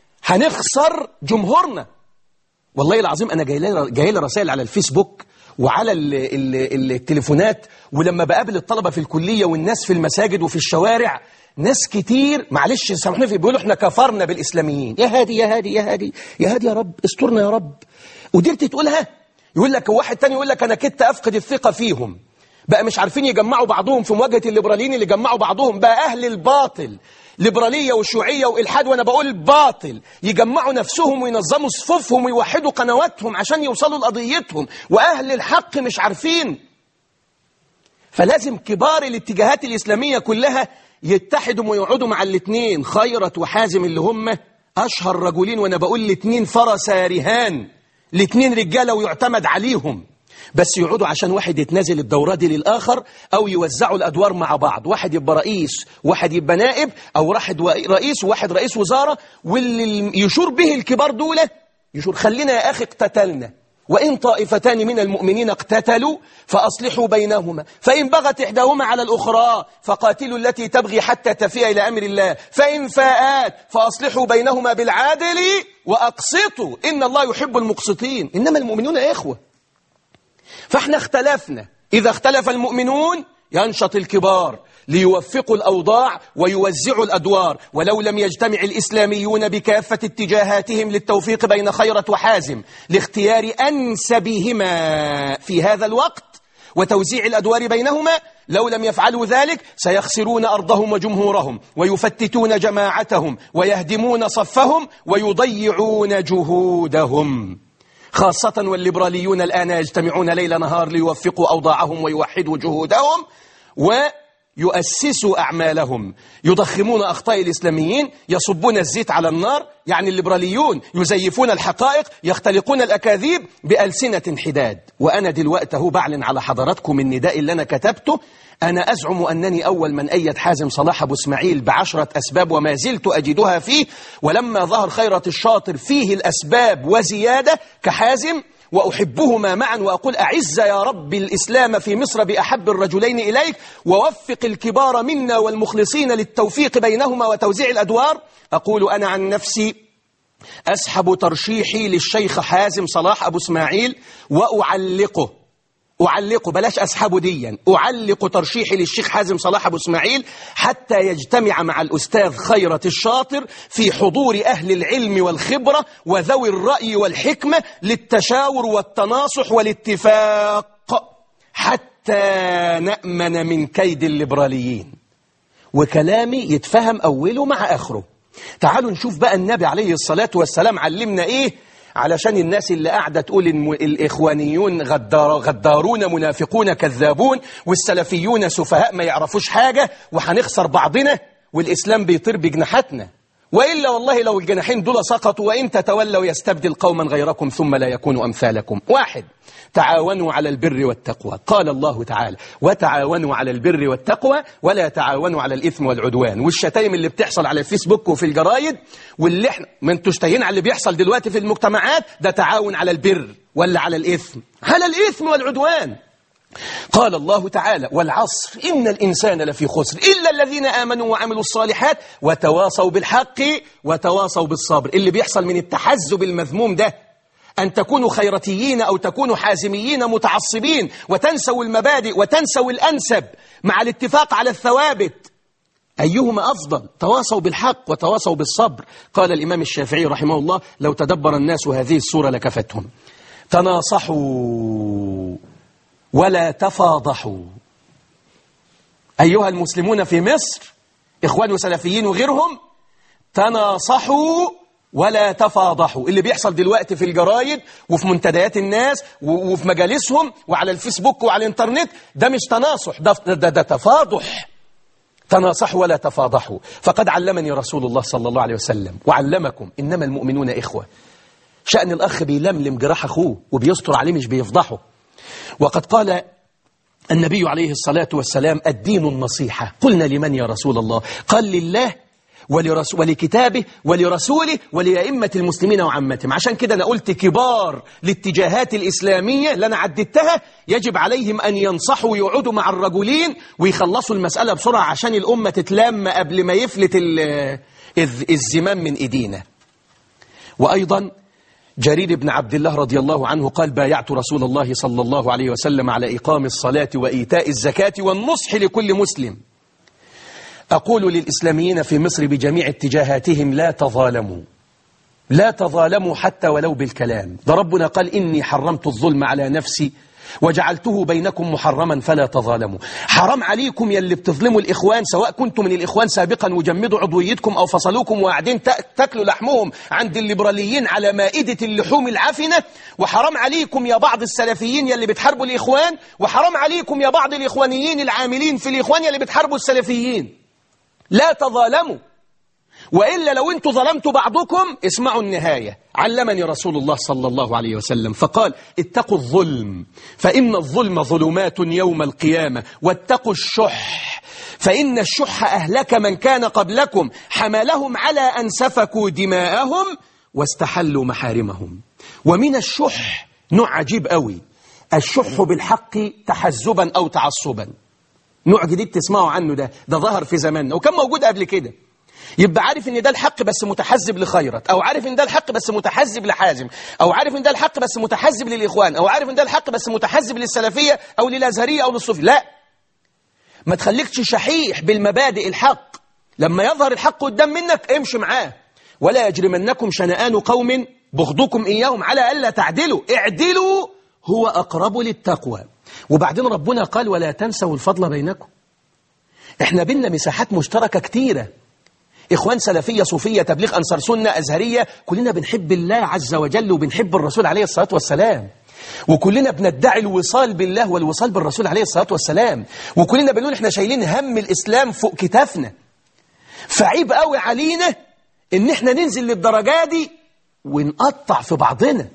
هنخسر جمهورنا والله العظيم انا جاي لي جاي لي رسائل على الفيسبوك وعلى ال ال التليفونات ولما بقابل الطلبة في الكلية والناس في المساجد وفي الشوارع ناس كتير معلش سامحوني في بيقولوا احنا كفرنا بالإسلاميين يا هادي يا هادي يا هادي يا هادي يا رب استرنا يا رب قدرت تقولها يقول لك واحد تاني يقول لك أنا كنت أفقد الثقة فيهم بقى مش عارفين يجمعوا بعضهم في مواجهة الليبراليين اللي جمعوا بعضهم بقى أهل الباطل ليبرالية وشيوعية وإلحاد وأنا بقول باطل يجمعوا نفسهم وينظموا صفوفهم ويوحدوا قنواتهم عشان يوصلوا لقضيتهم وأهل الحق مش عارفين فلازم كبار الاتجاهات الإسلامية كلها يتحدوا ويقعدوا مع الاثنين خيرت وحازم اللي هم أشهر رجلين وأنا بقول الاثنين فرسا رهان الاثنين رجالة ويعتمد عليهم بس يقعدوا عشان واحد يتنازل الدورة دي للآخر أو يوزعوا الأدوار مع بعض واحد يبقى رئيس واحد يبقى نائب أو واحد رئيس وواحد رئيس وزارة واللي يشور به الكبار دول يشور خلينا يا أخي اقتتلنا وإن طائفتان من المؤمنين اقتتلوا فأصلحوا بينهما فإن بغت إحداهما على الأخرى فقاتلوا التي تبغي حتى تفيء إلى أمر الله فإن فاءت فأصلحوا بينهما بالعادل وأقسطوا إن الله يحب المقسطين إنما المؤمنون إخوة فاحنا اختلفنا إذا اختلف المؤمنون ينشط الكبار ليوفقوا الأوضاع ويوزعوا الأدوار ولو لم يجتمع الإسلاميون بكافة اتجاهاتهم للتوفيق بين خيرة وحازم لاختيار أنسبهما في هذا الوقت وتوزيع الأدوار بينهما لو لم يفعلوا ذلك سيخسرون أرضهم وجمهورهم ويفتتون جماعتهم ويهدمون صفهم ويضيعون جهودهم خاصة والليبراليون الآن يجتمعون ليل نهار ليوفقوا أوضاعهم ويوحدوا جهودهم يؤسسوا أعمالهم يضخمون أخطاء الإسلاميين يصبون الزيت على النار يعني الليبراليون يزيفون الحقائق يختلقون الأكاذيب بألسنة حداد وأنا دلوقتي هو بعلن على حضراتكم النداء اللي أنا كتبته أنا أزعم أنني أول من أيد حازم صلاح أبو اسماعيل بعشرة أسباب وما زلت أجدها فيه ولما ظهر خيرة الشاطر فيه الأسباب وزيادة كحازم وأحبهما معا وأقول أعز يا رب الإسلام في مصر بأحب الرجلين إليك ووفق الكبار منا والمخلصين للتوفيق بينهما وتوزيع الأدوار أقول أنا عن نفسي أسحب ترشيحي للشيخ حازم صلاح أبو اسماعيل وأعلقه أعلق بلاش أسحبه ديا أعلق ترشيحي للشيخ حازم صلاح أبو اسماعيل حتى يجتمع مع الأستاذ خيرة الشاطر في حضور أهل العلم والخبرة وذوي الرأي والحكمة للتشاور والتناصح والاتفاق حتى نأمن من كيد الليبراليين وكلامي يتفهم أوله مع آخره تعالوا نشوف بقى النبي عليه الصلاة والسلام علمنا إيه علشان الناس اللي قاعدة تقول إن الإخوانيون غدار غدارون منافقون كذابون والسلفيون سفهاء ما يعرفوش حاجة وهنخسر بعضنا والإسلام بيطير بجناحاتنا وإلا والله لو الجناحين دول سقطوا وإن تتولوا يستبدل قوما غيركم ثم لا يكونوا أمثالكم واحد تعاونوا على البر والتقوى قال الله تعالى وتعاونوا على البر والتقوى ولا تعاونوا على الإثم والعدوان والشتايم اللي بتحصل على الفيسبوك وفي الجرايد واللي احنا ما انتوش تايهين على اللي بيحصل دلوقتي في المجتمعات ده تعاون على البر ولا على الإثم على الإثم والعدوان قال الله تعالى والعصر إن الإنسان لفي خسر إلا الذين آمنوا وعملوا الصالحات وتواصوا بالحق وتواصوا بالصبر اللي بيحصل من التحزب المذموم ده أن تكونوا خيرتيين أو تكونوا حازميين متعصبين وتنسوا المبادئ وتنسوا الأنسب مع الاتفاق على الثوابت أيهما أفضل تواصوا بالحق وتواصوا بالصبر قال الإمام الشافعي رحمه الله لو تدبر الناس هذه السورة لكفتهم تناصحوا ولا تفاضحوا أيها المسلمون في مصر إخوان وسلفيين وغيرهم تناصحوا ولا تفاضحوا اللي بيحصل دلوقتي في الجرايد وفي منتديات الناس وفي مجالسهم وعلى الفيسبوك وعلى الانترنت ده مش تناصح ده, ده, ده تفاضح تناصحوا ولا تفاضحوا فقد علمني رسول الله صلى الله عليه وسلم وعلمكم إنما المؤمنون إخوة شأن الأخ بيلملم جراح أخوه وبيستر عليه مش بيفضحه وقد قال النبي عليه الصلاة والسلام الدين النصيحة قلنا لمن يا رسول الله قال لله ولرس ولكتابه ولرسوله ولأئمة المسلمين وعامتهم عشان كده أنا قلت كبار الاتجاهات الإسلامية اللي أنا عددتها يجب عليهم أن ينصحوا ويقعدوا مع الرجلين ويخلصوا المسألة بسرعة عشان الأمة تتلم قبل ما يفلت الزمام من إيدينا وأيضا جرير بن عبد الله رضي الله عنه قال بايعت رسول الله صلى الله عليه وسلم على إقام الصلاة وإيتاء الزكاة والنصح لكل مسلم أقول للإسلاميين في مصر بجميع اتجاهاتهم لا تظالموا لا تظالموا حتى ولو بالكلام ده ربنا قال إني حرمت الظلم على نفسي وجعلته بينكم محرما فلا تظالموا حرام عليكم يلي بتظلموا الإخوان سواء كنتم من الإخوان سابقا وجمدوا عضويتكم أو فصلوكم وقاعدين تاكلوا لحمهم عند الليبراليين على مائدة اللحوم العفنة وحرام عليكم يا بعض السلفيين يلي بتحاربوا الإخوان وحرام عليكم يا بعض الإخوانيين العاملين في الإخوان يلي بتحاربوا السلفيين لا تظالموا وإلا لو أنتم ظلمتوا بعضكم اسمعوا النهاية علمني رسول الله صلى الله عليه وسلم فقال اتقوا الظلم فإن الظلم ظلمات يوم القيامة واتقوا الشح فإن الشح أهلك من كان قبلكم حملهم على أن سفكوا دماءهم واستحلوا محارمهم ومن الشح نوع عجيب قوي الشح بالحق تحزبا أو تعصبا نوع جديد تسمعوا عنه ده ده ظهر في زماننا وكان موجود قبل كده يبقى عارف ان ده الحق بس متحزب لخيرت او عارف ان ده الحق بس متحزب لحازم او عارف ان ده الحق بس متحزب للاخوان او عارف ان ده الحق بس متحزب للسلفيه او للازهريه او للصوفيه لا ما تخليكش شحيح بالمبادئ الحق لما يظهر الحق قدام منك امشي معاه ولا يجرمنكم شنآن قوم بغضكم اياهم على الا تعدلوا اعدلوا هو اقرب للتقوى وبعدين ربنا قال ولا تنسوا الفضل بينكم احنا بينا مساحات مشتركه كتيره إخوان سلفية صوفية تبليغ أنصار سنة أزهرية كلنا بنحب الله عز وجل وبنحب الرسول عليه الصلاة والسلام وكلنا بندعي الوصال بالله والوصال بالرسول عليه الصلاة والسلام وكلنا بنقول احنا شايلين هم الإسلام فوق كتافنا فعيب قوي علينا ان احنا ننزل للدرجة دي ونقطع في بعضنا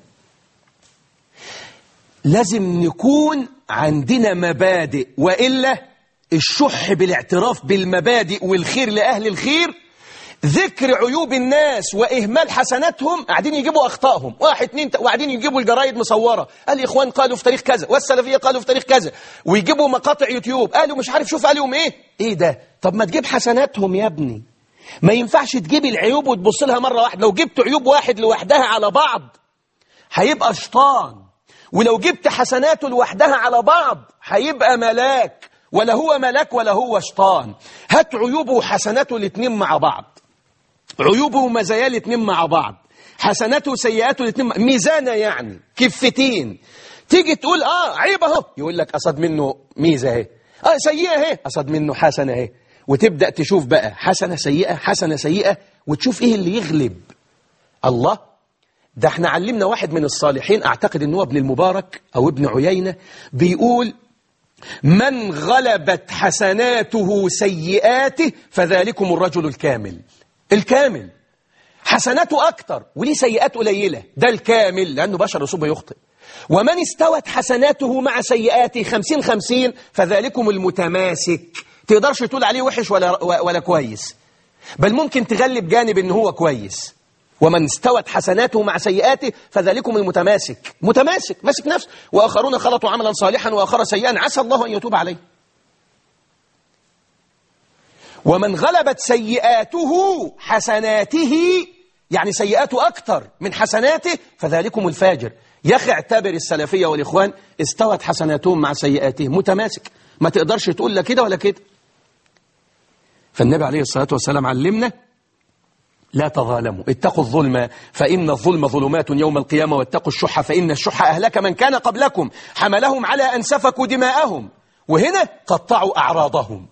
لازم نكون عندنا مبادئ وإلا الشح بالاعتراف بالمبادئ والخير لأهل الخير ذكر عيوب الناس وإهمال حسناتهم قاعدين يجيبوا أخطائهم واحد اتنين وقاعدين يجيبوا الجرايد مصورة الإخوان قالوا في تاريخ كذا والسلفية قالوا في تاريخ كذا ويجيبوا مقاطع يوتيوب قالوا مش عارف شوف عليهم إيه إيه ده طب ما تجيب حسناتهم يا ابني ما ينفعش تجيب العيوب وتبص لها مرة واحدة لو جبت عيوب واحد لوحدها على بعض هيبقى شيطان ولو جبت حسناته لوحدها على بعض هيبقى ملاك ولا هو ملاك ولا هو شيطان هات عيوبه وحسناته الاثنين مع بعض عيوبه ومزاياه الاثنين مع بعض حسناته وسيئاته الاثنين مع... ميزانة يعني كفتين تيجي تقول اه عيب اهو يقول لك قصد منه ميزة اهي اه سيئة اهي قصد منه حسنة اهي وتبدأ تشوف بقى حسنة سيئة حسنة سيئة وتشوف ايه اللي يغلب الله ده احنا علمنا واحد من الصالحين اعتقد ان هو ابن المبارك او ابن عيينة بيقول من غلبت حسناته سيئاته فذلكم الرجل الكامل الكامل حسناته أكتر وليه سيئات قليلة ده الكامل لأنه بشر يصيب يخطئ ومن استوت حسناته مع سيئاته خمسين خمسين فذلكم المتماسك تقدرش تقول عليه وحش ولا, ولا كويس بل ممكن تغلب جانب ان هو كويس ومن استوت حسناته مع سيئاته فذلكم المتماسك متماسك ماسك نفسه وآخرون خلطوا عملا صالحا وآخر سيئا عسى الله أن يتوب عليه ومن غلبت سيئاته حسناته يعني سيئاته أكثر من حسناته فذلكم الفاجر يا أخي اعتبر السلفية والإخوان استوت حسناتهم مع سيئاتهم متماسك ما تقدرش تقول لا كده ولا كده فالنبي عليه الصلاة والسلام علمنا لا تظالموا اتقوا الظلم فإن الظلم ظلمات يوم القيامة واتقوا الشح فإن الشح أهلك من كان قبلكم حملهم على أن سفكوا دماءهم وهنا قطعوا أعراضهم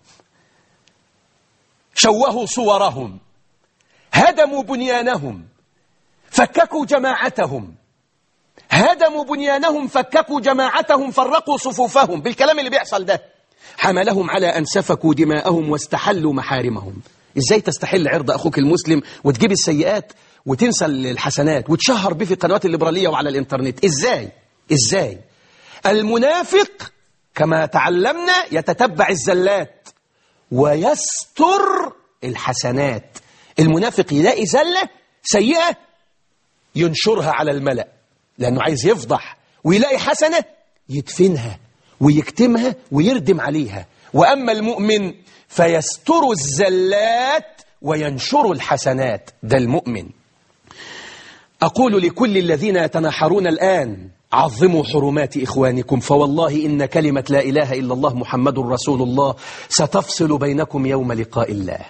شوهوا صورهم هدموا بنيانهم فككوا جماعتهم هدموا بنيانهم فككوا جماعتهم فرقوا صفوفهم بالكلام اللي بيحصل ده حملهم على أن سفكوا دماءهم واستحلوا محارمهم إزاي تستحل عرض أخوك المسلم وتجيب السيئات وتنسى الحسنات وتشهر به في القنوات الليبرالية وعلى الإنترنت إزاي إزاي المنافق كما تعلمنا يتتبع الزلات ويستر الحسنات المنافق يلاقي زلة سيئة ينشرها على الملأ لأنه عايز يفضح ويلاقي حسنة يدفنها ويكتمها ويردم عليها وأما المؤمن فيستر الزلات وينشر الحسنات ده المؤمن أقول لكل الذين يتنحرون الآن عظموا حرمات إخوانكم فوالله إن كلمة لا إله إلا الله محمد رسول الله ستفصل بينكم يوم لقاء الله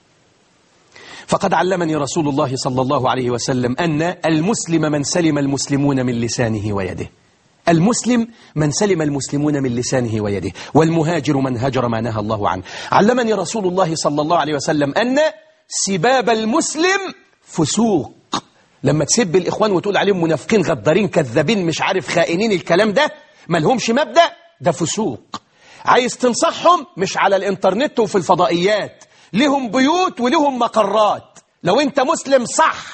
فقد علمني رسول الله صلى الله عليه وسلم أن المسلم من سلم المسلمون من لسانه ويده المسلم من سلم المسلمون من لسانه ويده والمهاجر من هجر ما نهى الله عنه علمني رسول الله صلى الله عليه وسلم أن سباب المسلم فسوق لما تسب الإخوان وتقول عليهم منافقين غدارين كذابين مش عارف خائنين الكلام ده ما لهمش مبدأ ده فسوق عايز تنصحهم مش على الإنترنت وفي الفضائيات لهم بيوت ولهم مقرات لو أنت مسلم صح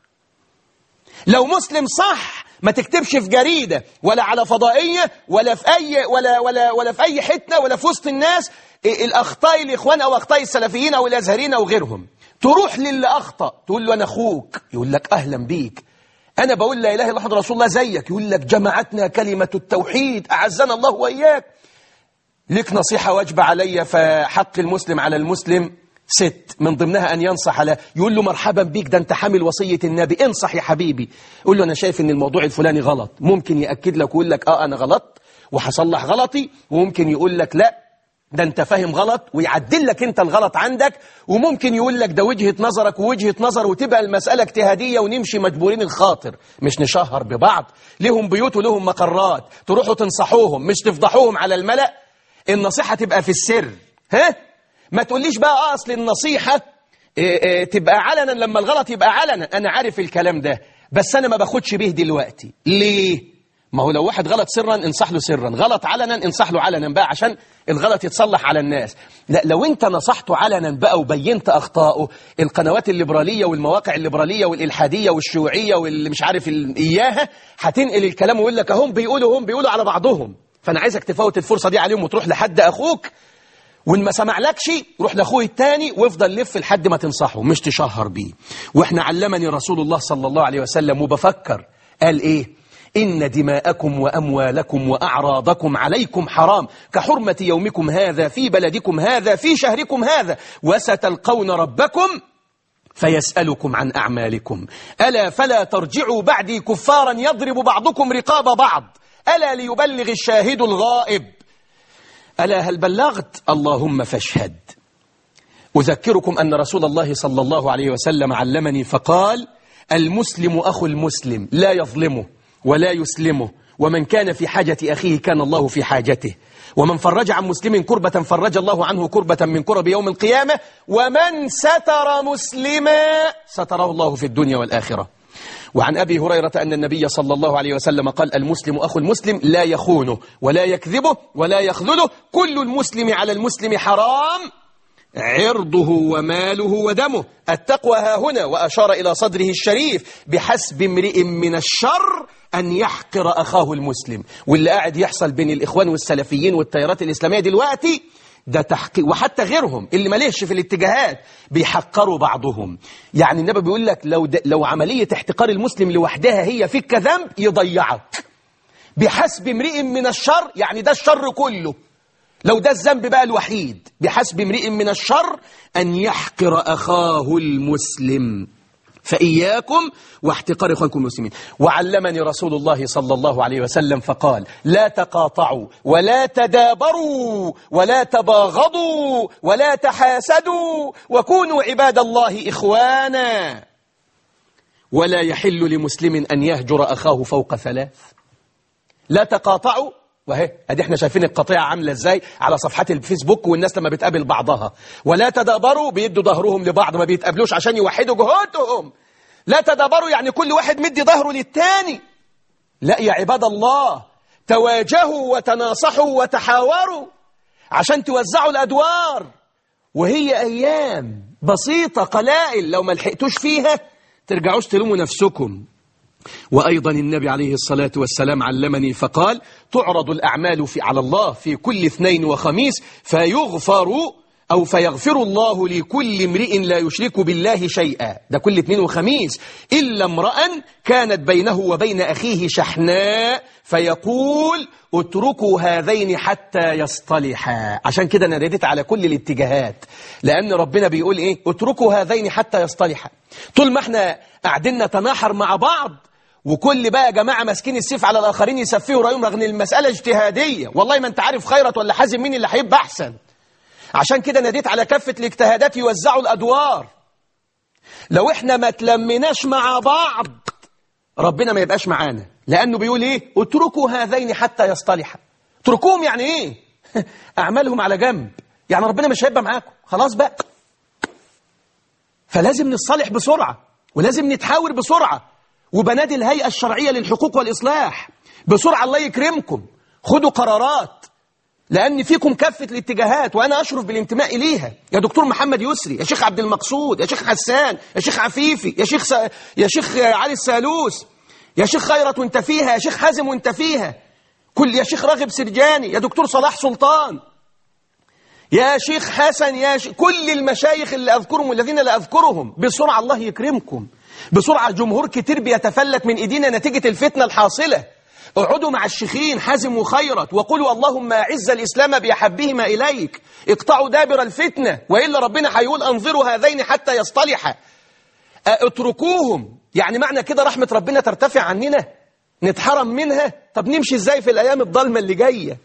لو مسلم صح ما تكتبش في جريدة ولا على فضائية ولا في أي ولا ولا ولا في أي حتة ولا في وسط الناس الأخطاء الإخوان أو أخطاء السلفيين أو الأزهريين أو غيرهم تروح للي أخطأ تقول له أنا أخوك يقول لك أهلا بيك أنا بقول لا إله إلا الله رسول الله زيك يقول لك جمعتنا كلمة التوحيد أعزنا الله وإياك لك نصيحة واجبة علي فحق المسلم على المسلم ست من ضمنها أن ينصح له يقول له مرحبا بيك ده أنت حامل وصية النبي انصح يا حبيبي قول له أنا شايف أن الموضوع الفلاني غلط ممكن يأكد لك ويقول لك آه أنا غلط وحصلح غلطي وممكن يقول لك لا ده انت فاهم غلط ويعدل لك انت الغلط عندك وممكن يقول لك ده وجهة نظرك ووجهة نظر وتبقى المسألة اجتهادية ونمشي مجبورين الخاطر مش نشهر ببعض لهم بيوت ولهم مقرات تروحوا تنصحوهم مش تفضحوهم على الملأ النصيحة تبقى في السر ها ما تقوليش بقى آه اصل النصيحة إيه إيه تبقى علنا لما الغلط يبقى علنا انا عارف الكلام ده بس انا ما باخدش به دلوقتي ليه ما هو لو واحد غلط سرا انصح له سرا غلط علنا انصح له علنا بقى عشان الغلط يتصلح على الناس لا لو انت نصحته علنا بقى وبينت اخطائه القنوات الليبراليه والمواقع الليبراليه والالحاديه والشيوعيه واللي مش عارف ال- اياها هتنقل الكلام ويقول لك اهم بيقولوا هم بيقولوا على بعضهم فانا عايزك تفوت الفرصه دي عليهم وتروح لحد اخوك وان ما سمعلكش روح لاخوه التاني وافضل لف لحد ما تنصحه مش تشهر بيه واحنا علمني رسول الله صلى الله عليه وسلم وبفكر قال ايه إن دماءكم وأموالكم وأعراضكم عليكم حرام كحرمة يومكم هذا في بلدكم هذا في شهركم هذا وستلقون ربكم فيسألكم عن أعمالكم ألا فلا ترجعوا بعدي كفارا يضرب بعضكم رقاب بعض ألا ليبلغ الشاهد الغائب ألا هل بلغت اللهم فاشهد أذكركم أن رسول الله صلى الله عليه وسلم علمني فقال المسلم أخو المسلم لا يظلمه ولا يسلمه ومن كان في حاجة أخيه كان الله في حاجته ومن فرج عن مسلم كربة فرج الله عنه كربة من كرب يوم القيامة ومن ستر مسلما ستره الله في الدنيا والآخرة وعن أبي هريرة أن النبي صلى الله عليه وسلم قال المسلم أخو المسلم لا يخونه ولا يكذبه ولا يخذله كل المسلم على المسلم حرام عرضه وماله ودمه التقوى ها هنا وأشار إلى صدره الشريف بحسب امرئ من الشر أن يحقر أخاه المسلم واللي قاعد يحصل بين الإخوان والسلفيين والتيارات الإسلامية دلوقتي ده تحقير وحتى غيرهم اللي ماليش في الاتجاهات بيحقروا بعضهم يعني النبي بيقول لك لو, لو عملية احتقار المسلم لوحدها هي فيك كذنب يضيعك بحسب امرئ من الشر يعني ده الشر كله لو ده الذنب بقى الوحيد بحسب امرئ من الشر أن يحقر أخاه المسلم فإياكم واحتقار إخوانكم المسلمين وعلمني رسول الله صلى الله عليه وسلم فقال لا تقاطعوا ولا تدابروا ولا تباغضوا ولا تحاسدوا وكونوا عباد الله إخوانا ولا يحل لمسلم أن يهجر أخاه فوق ثلاث لا تقاطعوا وهي ادي احنا شايفين القطيعة عاملة ازاي على صفحات الفيسبوك والناس لما بتقابل بعضها ولا تدابروا بيدوا ظهرهم لبعض ما بيتقابلوش عشان يوحدوا جهودهم لا تدابروا يعني كل واحد مدي ظهره للتاني لا يا عباد الله تواجهوا وتناصحوا وتحاوروا عشان توزعوا الأدوار وهي أيام بسيطة قلائل لو ما لحقتوش فيها ترجعوش تلوموا نفسكم وأيضا النبي عليه الصلاة والسلام علمني فقال تعرض الأعمال في على الله في كل اثنين وخميس فيغفر أو فيغفر الله لكل امرئ لا يشرك بالله شيئا ده كل اثنين وخميس إلا امرأ كانت بينه وبين أخيه شحناء فيقول اتركوا هذين حتى يصطلحا عشان كده أنا رديت على كل الاتجاهات لأن ربنا بيقول إيه اتركوا هذين حتى يصطلحا طول ما احنا قاعدين نتناحر مع بعض وكل بقى يا جماعة ماسكين السيف على الآخرين يسفهوا رأيهم رغم المسألة اجتهادية والله ما انت عارف خيرت ولا حازم مين اللي هيبقى أحسن عشان كده ناديت على كافة الاجتهادات يوزعوا الأدوار لو احنا ما تلمناش مع بعض ربنا ما يبقاش معانا لأنه بيقول ايه اتركوا هذين حتى يصطلحا اتركوهم يعني ايه أعمالهم على جنب يعني ربنا مش هيبقى معاكم خلاص بقى فلازم نصالح بسرعة ولازم نتحاور بسرعة وبنادي الهيئة الشرعية للحقوق والإصلاح بسرعة الله يكرمكم خدوا قرارات لأن فيكم كافة الاتجاهات وأنا أشرف بالانتماء إليها يا دكتور محمد يسري يا شيخ عبد المقصود يا شيخ حسان يا شيخ عفيفي يا شيخ س... يا شيخ علي السالوس يا شيخ خيرت وانت فيها يا شيخ حازم وانت فيها كل يا شيخ راغب سرجاني يا دكتور صلاح سلطان يا شيخ حسن يا ش... كل المشايخ اللي أذكرهم والذين لا أذكرهم بسرعة الله يكرمكم بسرعة جمهور كتير بيتفلت من إيدينا نتيجة الفتنة الحاصلة اقعدوا مع الشيخين حازم وخيرت وقولوا اللهم أعز الإسلام بأحبهما إليك اقطعوا دابر الفتنة وإلا ربنا هيقول أنظروا هذين حتى يصطلحا اتركوهم يعني معنى كده رحمة ربنا ترتفع عننا نتحرم منها طب نمشي ازاي في الأيام الضلمة اللي جاية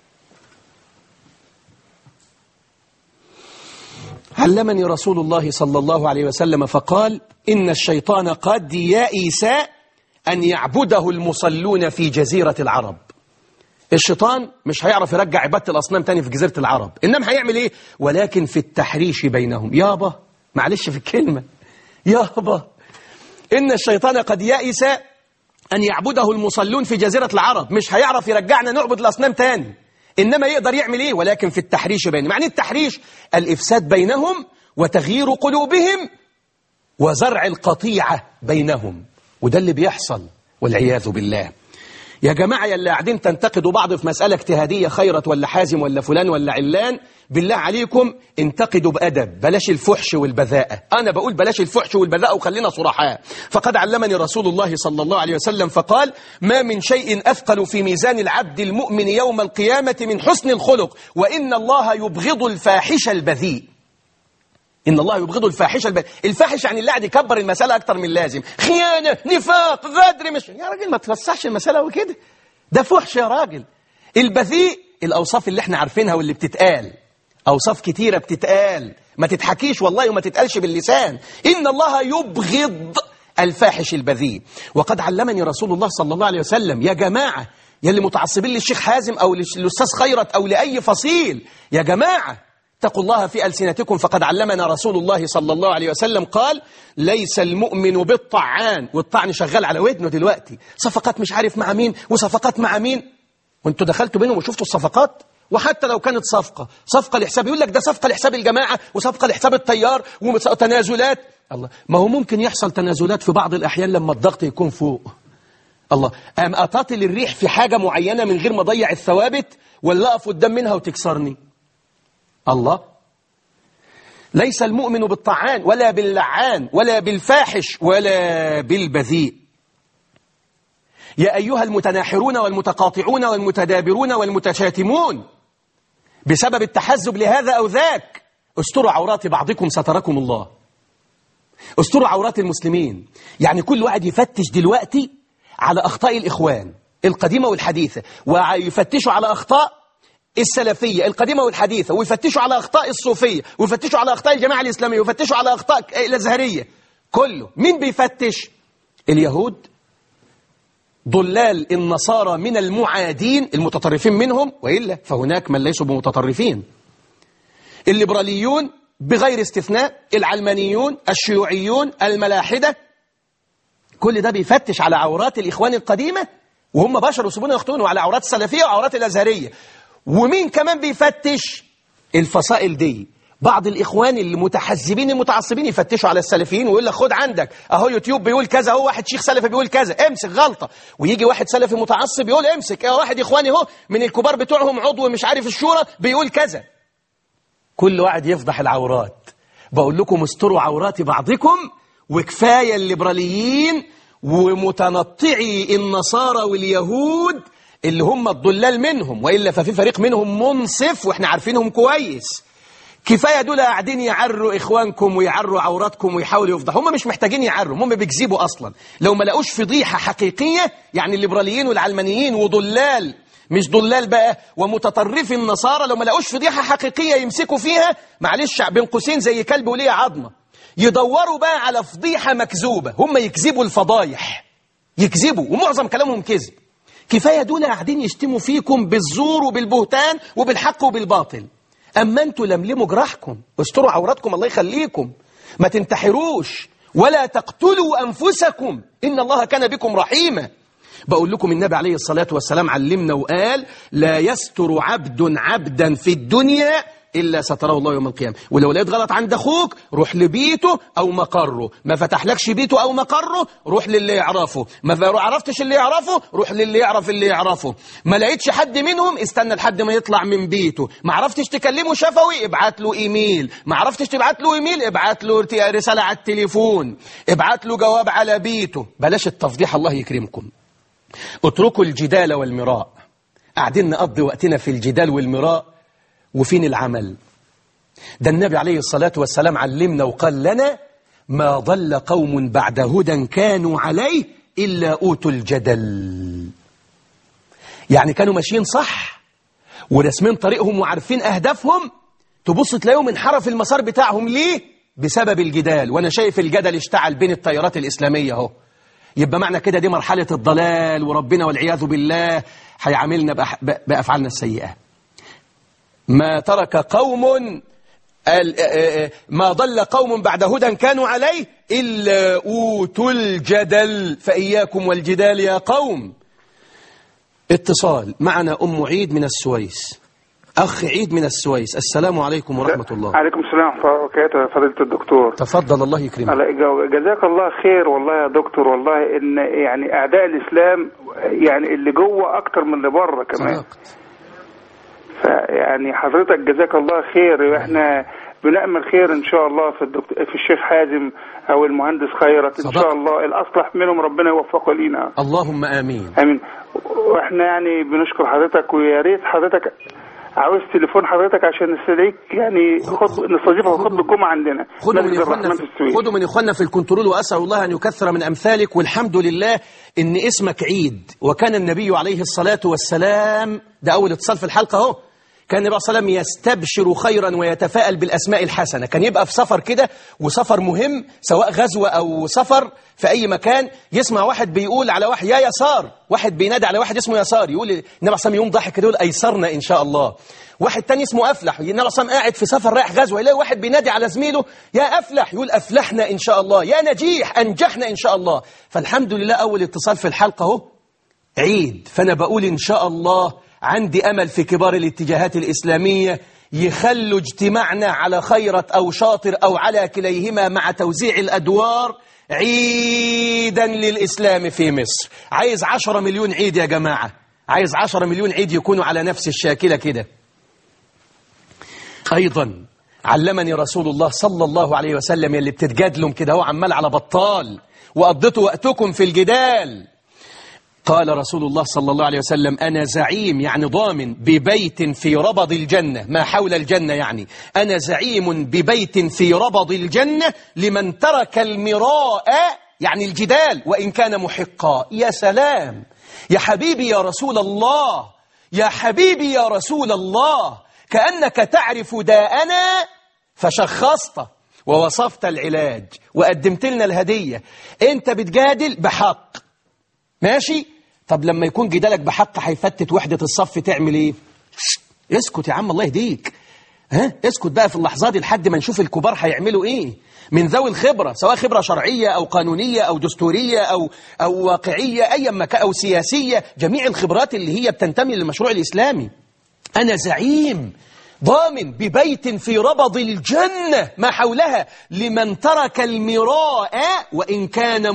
علمني رسول الله صلى الله عليه وسلم فقال إن الشيطان قد يئس أن يعبده المصلون في جزيرة العرب الشيطان مش هيعرف يرجع عبادة الأصنام تاني في جزيرة العرب إنما هيعمل إيه ولكن في التحريش بينهم يابا معلش في الكلمة يابا إن الشيطان قد يئس أن يعبده المصلون في جزيرة العرب مش هيعرف يرجعنا نعبد الأصنام تاني إنما يقدر يعمل إيه ولكن في التحريش بينهم معنى التحريش الإفساد بينهم وتغيير قلوبهم وزرع القطيعة بينهم وده اللي بيحصل والعياذ بالله يا جماعة يلا قاعدين تنتقدوا بعض في مسألة اجتهادية خيرت ولا حازم ولا فلان ولا علان بالله عليكم انتقدوا بأدب بلاش الفحش والبذاءة أنا بقول بلاش الفحش والبذاءة وخلينا صرحاء فقد علمني رسول الله صلى الله عليه وسلم فقال ما من شيء أثقل في ميزان العبد المؤمن يوم القيامة من حسن الخلق وإن الله يبغض الفاحش البذيء إن الله يبغض الفاحش البذيء الفاحش يعني اللي قاعد يكبر المسألة أكتر من اللازم خيانة نفاق غدر مش يا راجل ما توسعش المسألة وكده ده فحش يا راجل البذيء الأوصاف اللي احنا عارفينها واللي بتتقال أوصاف كتيرة بتتقال ما تتحكيش والله وما تتقالش باللسان إن الله يبغض الفاحش البذيء وقد علمني رسول الله صلى الله عليه وسلم يا جماعة يا اللي متعصبين للشيخ حازم أو للأستاذ خيرت أو لأي فصيل يا جماعة اتقوا الله في ألسنتكم فقد علمنا رسول الله صلى الله عليه وسلم قال ليس المؤمن بالطعان والطعن شغال على ودنه دلوقتي صفقات مش عارف مع مين وصفقات مع مين وانتوا دخلتوا بينهم وشفتوا الصفقات وحتى لو كانت صفقة صفقة لحساب يقول لك ده صفقة لحساب الجماعة وصفقة لحساب التيار وتنازلات الله ما هو ممكن يحصل تنازلات في بعض الأحيان لما الضغط يكون فوق الله أم أطاطل الريح في حاجة معينة من غير ما أضيع الثوابت ولا أقف قدام منها وتكسرني الله ليس المؤمن بالطعان ولا باللعان ولا بالفاحش ولا بالبذيء يا أيها المتناحرون والمتقاطعون والمتدابرون والمتشاتمون بسبب التحزب لهذا أو ذاك استروا عورات بعضكم ستركم الله استروا عورات المسلمين يعني كل واحد يفتش دلوقتي على أخطاء الإخوان القديمة والحديثة ويفتشوا على أخطاء السلفية القديمة والحديثة ويفتشوا على أخطاء الصوفية ويفتشوا على أخطاء الجماعة الإسلامية ويفتشوا على أخطاء الأزهرية كله مين بيفتش اليهود ضلال النصارى من المعادين المتطرفين منهم وإلا فهناك من ليسوا بمتطرفين الليبراليون بغير استثناء العلمانيون الشيوعيون الملاحدة كل ده بيفتش على عورات الإخوان القديمة وهم بشر وسبون يخطون وعلى عورات السلفية وعورات الأزهرية ومين كمان بيفتش الفصائل دي بعض الإخوان اللي متحزبين المتعصبين يفتشوا على السلفيين ويقول لك خد عندك أهو يوتيوب بيقول كذا هو واحد شيخ سلفي بيقول كذا امسك غلطة ويجي واحد سلفي متعصب يقول امسك اه واحد إخواني هو من الكبار بتوعهم عضو مش عارف الشورى بيقول كذا كل واحد يفضح العورات بقول لكم استروا عورات بعضكم وكفاية الليبراليين ومتنطعي النصارى واليهود اللي هم الضلال منهم وإلا ففي فريق منهم منصف وإحنا عارفينهم كويس كفاية دول قاعدين يعروا إخوانكم ويعروا عوراتكم ويحاولوا يفضحوا هم مش محتاجين يعروا هم بيكذبوا أصلا لو ما لقوش فضيحة حقيقية يعني الليبراليين والعلمانيين وضلال مش ضلال بقى ومتطرفي النصارى لو ما لقوش فضيحة حقيقية يمسكوا فيها معلش بين قوسين زي كلب وليه عظمة يدوروا بقى على فضيحة مكذوبة هم يكذبوا الفضايح يكذبوا ومعظم كلامهم كذب كفاية دول قاعدين يشتموا فيكم بالزور وبالبهتان وبالحق وبالباطل أما أنتوا لملموا جراحكم واستروا عوراتكم الله يخليكم ما تنتحروش ولا تقتلوا أنفسكم إن الله كان بكم رحيما بقول لكم النبي عليه الصلاة والسلام علمنا وقال لا يستر عبد عبدا في الدنيا إلا ستره الله يوم القيامة ولو لقيت غلط عند أخوك روح لبيته أو مقره ما فتحلكش بيته أو مقره روح للي يعرفه ما عرفتش اللي يعرفه روح للي يعرف اللي يعرفه ما لقيتش حد منهم استنى لحد ما يطلع من بيته ما عرفتش تكلمه شفوي ابعت له إيميل ما عرفتش تبعت له إيميل ابعت له رسالة على التليفون ابعت له جواب على بيته بلاش التفضيح الله يكرمكم اتركوا الجدال والمراء قاعدين نقضي وقتنا في الجدال والمراء وفين العمل ده النبي عليه الصلاة والسلام علمنا وقال لنا ما ضل قوم بعد هدى كانوا عليه إلا أوتوا الجدل يعني كانوا ماشيين صح ورسمين طريقهم وعارفين أهدافهم تبص تلاقيهم انحرف المسار بتاعهم ليه بسبب الجدال وأنا شايف الجدل اشتعل بين التيارات الإسلامية اهو يبقى معنى كده دي مرحلة الضلال وربنا والعياذ بالله هيعاملنا بأفعالنا السيئة ما ترك قوم ال- آه، آه، ما ضل قوم بعد هدى كانوا عليه إلا أوتوا الجدل فإياكم والجدال يا قوم اتصال معنا أم عيد من السويس أخ عيد من السويس السلام عليكم ورحمة الله عليكم السلام ورحمة الله وبركاته فضيلة الدكتور تفضل الله يكرمك على- جزاك الله خير والله يا دكتور والله ان يعني اعداء الاسلام يعني اللي جوه اكتر من اللي بره كمان صدقت فيعني حضرتك جزاك الله خير واحنا بنأمل خير ان شاء الله في الدكتور في الشيخ حازم او المهندس خيرت ان صدقت. شاء الله الاصلح منهم ربنا يوفقه لينا اللهم آمين امين واحنا يعني بنشكر حضرتك ويا ريت حضرتك عاوز تليفون حضرتك عشان نستدعيك يعني خد نستضيفك في خطبه الجمعه عندنا خدوا من مسجد إخواننا الرحمن في, في السويس خدوا من إخواننا في الكنترول وأسأل الله أن يكثر من أمثالك والحمد لله إن اسمك عيد وكان النبي عليه الصلاة والسلام ده أول اتصال في الحلقة أهو كان النبي صلى الله عليه وسلم يستبشر خيرا ويتفائل بالأسماء الحسنة كان يبقى في سفر كده وسفر مهم سواء غزوة أو سفر في أي مكان يسمع واحد بيقول على واحد يا يسار واحد بينادي على واحد اسمه يسار يقول النبي صلى الله عليه وسلم يوم ضحك كده يقول أيسرنا إن شاء الله واحد تاني اسمه أفلح النبي صلى الله عليه وسلم قاعد في سفر رايح غزوة يلاقي واحد بينادي على زميله يا أفلح يقول أفلحنا إن شاء الله يا نجيح أنجحنا إن شاء الله فالحمد لله أول اتصال في الحلقة اهو عيد فأنا بقول إن شاء الله عندي أمل في كبار الاتجاهات الإسلامية يخلوا اجتماعنا على خيرة أو شاطر أو على كليهما مع توزيع الأدوار عيدا للإسلام في مصر عايز عشرة مليون عيد يا جماعة عايز عشرة مليون عيد يكونوا على نفس الشاكلة كده أيضا علمني رسول الله صلى الله عليه وسلم يلي بتتجادلهم كده هو عمال على بطال وقضيتوا وقتكم في الجدال قال رسول الله صلى الله عليه وسلم أنا زعيم يعني ضامن ببيت في ربض الجنة ما حول الجنة يعني أنا زعيم ببيت في ربض الجنة لمن ترك المراء يعني الجدال وإن كان محقا يا سلام يا حبيبي يا رسول الله يا حبيبي يا رسول الله كأنك تعرف داءنا فشخصت ووصفت العلاج وقدمت لنا الهدية انت بتجادل بحق ماشي طب لما يكون جدالك بحق هيفتت وحدة الصف تعمل ايه شت، اسكت يا عم الله يهديك ها اسكت بقى في اللحظات دي لحد ما نشوف الكبار هيعملوا ايه من ذوي الخبرة سواء خبرة شرعية أو قانونية أو دستورية أو, أو واقعية أي مكان أو سياسية جميع الخبرات اللي هي بتنتمي للمشروع الإسلامي أنا زعيم ضامن ببيت في ربض الجنة ما حولها لمن ترك المراء وإن كان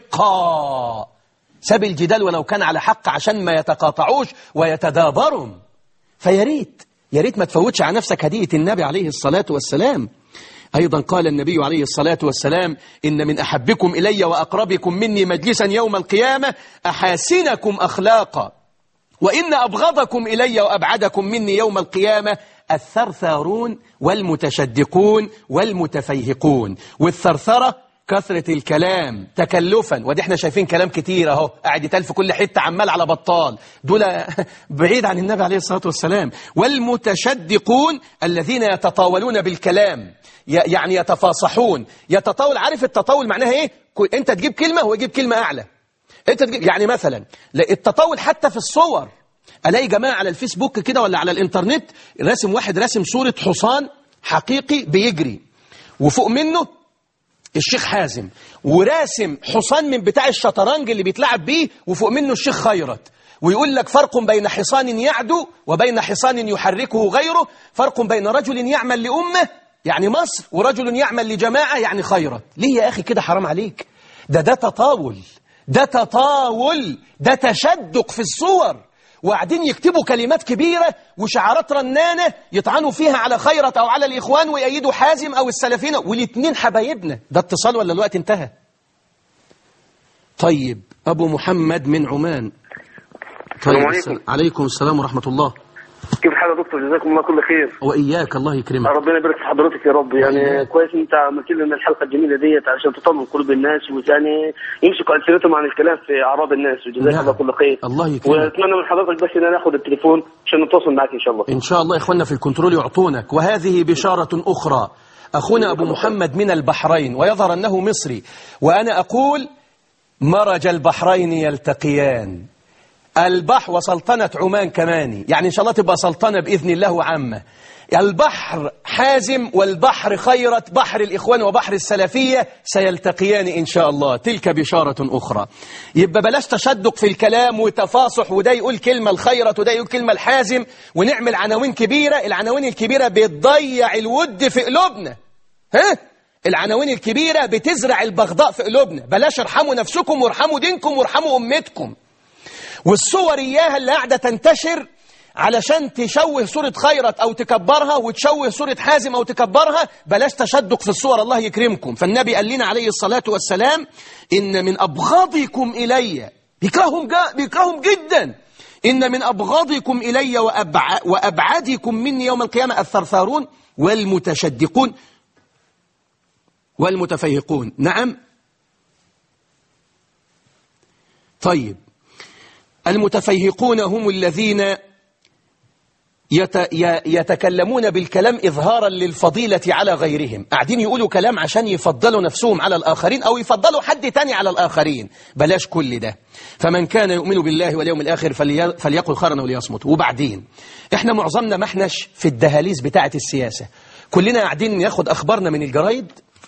محقا ساب الجدال ولو كان على حق عشان ما يتقاطعوش ويتدابروا فيا ريت يا ريت ما تفوتش على نفسك هدية النبي عليه الصلاة والسلام أيضا قال النبي عليه الصلاة والسلام إن من أحبكم إلي وأقربكم مني مجلسا يوم القيامة أحاسنكم أخلاقا وإن أبغضكم إلي وأبعدكم مني يوم القيامة الثرثارون والمتشدقون والمتفيهقون والثرثرة كثرة الكلام تكلفا ودي احنا شايفين كلام كتير اهو قاعد يتقال في كل حتة عمال على بطال دول بعيد عن النبي عليه الصلاة والسلام والمتشدقون الذين يتطاولون بالكلام ي- يعني يتفاصحون يتطاول عارف التطاول معناها ايه كو- انت تجيب كلمة هو يجيب كلمة اعلى انت تجيب يعني مثلا لا، التطاول حتى في الصور الاقي جماعه على الفيسبوك كده ولا على الانترنت راسم واحد راسم صوره حصان حقيقي بيجري وفوق منه الشيخ حازم وراسم حصان من بتاع الشطرنج اللي بيتلعب بيه وفوق منه الشيخ خيرت ويقول لك فرق بين حصان يعدو وبين حصان يحركه غيره فرق بين رجل يعمل لأمة يعني مصر ورجل يعمل لجماعة يعني خيرت ليه يا أخي كده حرام عليك ده ده تطاول ده تطاول ده تشدق في الصور وقاعدين يكتبوا كلمات كبيرة وشعارات رنانة يطعنوا فيها على خيرت أو على الإخوان ويأيدوا حازم أو السلفين والاتنين حبايبنا ده اتصال ولا الوقت انتهى طيب أبو محمد من عمان السلام عليكم. السلام- عليكم السلام ورحمة الله كيف حالك يا دكتور جزاكم الله كل خير وإياك الله يكرمك ربنا يبارك في حضرتك يا رب يعني كويس انت عملت لنا الحلقه الجميله ديت عشان تطمن قلوب الناس ويعني يمسكوا السنتهم عن الكلام في اعراض الناس وجزاك نعم. الله كل خير الله يكرمك. واتمنى من حضرتك بس ان انا اخذ التليفون عشان نتواصل معك ان شاء الله إن شاء الله إخواننا في الكنترول يعطونك وهذه بشارة أخرى أخونا أبو محمد من البحرين ويظهر أنه مصري وأنا أقول مرج البحرين يلتقيان البحر وسلطنة عمان كمان يعني إن شاء الله تبقى سلطنة بإذن الله وعامة البحر حازم والبحر خيرت بحر الإخوان وبحر السلفية سيلتقيان إن شاء الله تلك بشارة أخرى يبقى بلاش تشدق في الكلام وتفاصح وده يقول كلمة الخيرت وده يقول كلمة الحازم ونعمل عناوين كبيرة العناوين الكبيرة بتضيع الود في قلوبنا ها العناوين الكبيرة بتزرع البغضاء في قلوبنا بلاش ارحموا نفسكم وارحموا دينكم وارحموا أمتكم والصور إياها اللي قاعدة تنتشر علشان تشوه صورة خيرت أو تكبرها وتشوه صورة حازم أو تكبرها بلاش تشدق في الصور الله يكرمكم فالنبي قال لنا عليه الصلاة والسلام إن من أبغضكم إلي بيكرههم, جا بيكرههم جدا إن من أبغضكم إلي وأبع وأبعدكم مني يوم القيامة الثرثارون والمتشدقون والمتفيهقون نعم طيب المتفيهقون هم الذين يتكلمون بالكلام إظهارا للفضيلة على غيرهم قاعدين يقولوا كلام عشان يفضلوا نفسهم على الآخرين أو يفضلوا حد تاني على الآخرين بلاش كل ده فمن كان يؤمن بالله واليوم الآخر فليقل خيرا وليصمت وبعدين احنا معظمنا ما احناش في الدهاليز بتاعة السياسة كلنا قاعدين ناخد أخبارنا من الجرايد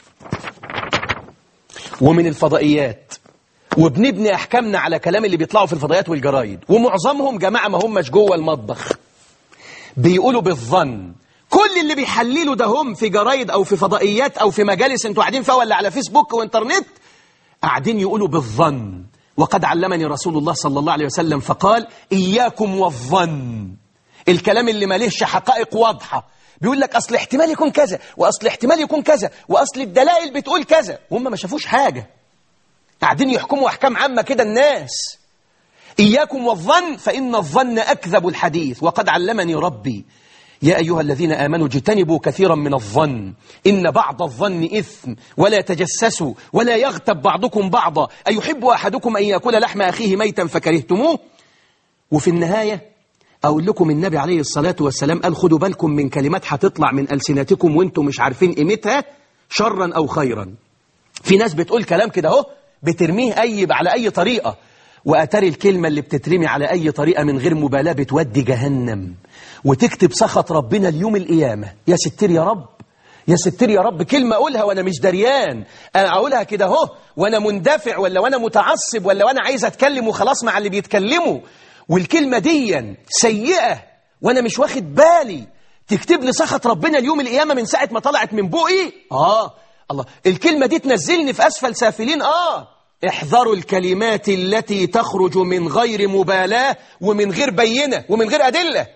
ومن الفضائيات وبنبني أحكامنا على كلام اللي بيطلعوا في الفضائيات والجرايد ومعظمهم جماعة ما همش جوه المطبخ بيقولوا بالظن كل اللي بيحللوا ده هم في جرايد أو في فضائيات أو في مجالس انتوا قاعدين فيها ولا على فيسبوك وانترنت قاعدين يقولوا بالظن وقد علمني رسول الله صلى الله عليه وسلم فقال إياكم والظن الكلام اللي مالهش حقائق واضحة بيقول لك أصل احتمال يكون كذا وأصل احتمال يكون كذا وأصل الدلائل بتقول كذا وهم ما شافوش حاجة قاعدين يحكموا أحكام عامة كده الناس إياكم والظن فإن الظن أكذب الحديث وقد علمني ربي يا أيها الذين آمنوا اجتنبوا كثيرا من الظن إن بعض الظن إثم ولا تجسسوا ولا يغتب بعضكم بعضا أيحب أحدكم أن يأكل لحم أخيه ميتا فكرهتموه وفي النهاية أقول لكم النبي عليه الصلاة والسلام قال خدوا بالكم من كلمات هتطلع من ألسنتكم وانتم مش عارفين قيمتها شرا أو خيرا في ناس بتقول كلام كده اهو بترميه أي على أي طريقة وأتري الكلمة اللي بتترمي على أي طريقة من غير مبالاة بتودي جهنم وتكتب سخط ربنا اليوم القيامة يا ستير يا رب يا ستير يا رب كلمة أقولها وأنا مش دريان أنا أقولها كده اهو وأنا مندفع ولا وأنا متعصب ولا وأنا عايز أتكلم وخلاص مع اللي بيتكلموا والكلمة دي سيئة وأنا مش واخد بالي تكتب لي سخط ربنا اليوم القيامة من ساعة ما طلعت من بوقي آه الله الكلمة دي تنزلني في أسفل سافلين آه احذروا الكلمات التي تخرج من غير مبالاة ومن غير بينة ومن غير أدلة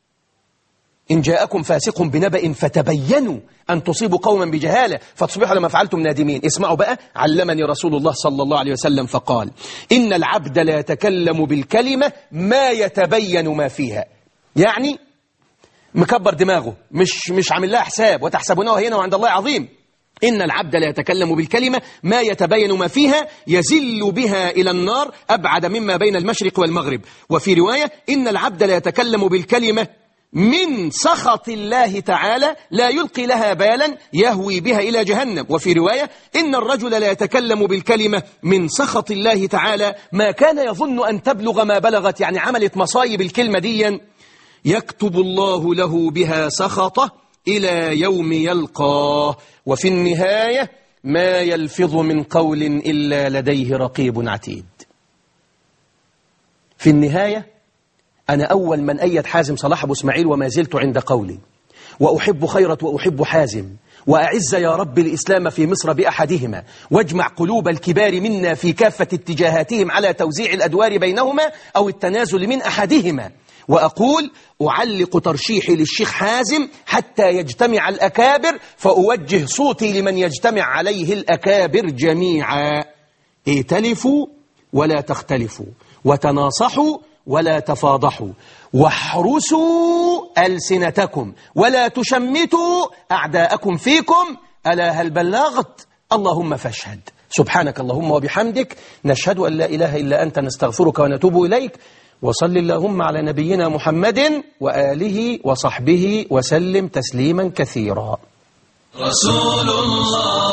إن جاءكم فاسق بنبأ فتبينوا أن تصيبوا قوما بجهالة فتصبحوا لما فعلتم نادمين اسمعوا بقى علمني رسول الله صلى الله عليه وسلم فقال إن العبد لا يتكلم بالكلمة ما يتبين ما فيها يعني مكبر دماغه مش مش عامل لها حساب وتحسبونه هنا وعند الله عظيم إن العبد لا يتكلم بالكلمة ما يتبين ما فيها يزل بها إلى النار أبعد مما بين المشرق والمغرب وفي رواية إن العبد لا يتكلم بالكلمة من سخط الله تعالى لا يلقي لها بالا يهوي بها إلى جهنم وفي رواية إن الرجل لا يتكلم بالكلمة من سخط الله تعالى ما كان يظن أن تبلغ ما بلغت يعني عملت مصايب الكلمة دي يكتب الله له بها سخطه إلى يوم يلقاه وفي النهاية ما يلفظ من قول إلا لديه رقيب عتيد في النهاية أنا أول من أيد حازم صلاح أبو اسماعيل وما زلت عند قولي وأحب خيرة وأحب حازم وأعز يا رب الإسلام في مصر بأحدهما واجمع قلوب الكبار منا في كافة اتجاهاتهم على توزيع الأدوار بينهما أو التنازل من أحدهما وأقول أعلق ترشيحي للشيخ حازم حتى يجتمع الأكابر فأوجه صوتي لمن يجتمع عليه الأكابر جميعا ائتلفوا ولا تختلفوا وتناصحوا ولا تفاضحوا واحرسوا ألسنتكم ولا تشمتوا أعداءكم فيكم ألا هل بلغت اللهم فاشهد سبحانك اللهم وبحمدك نشهد أن لا إله إلا أنت نستغفرك ونتوب إليك وصل اللهم على نبينا محمد وآله وصحبه وسلم تسليما كثيرا رسول الله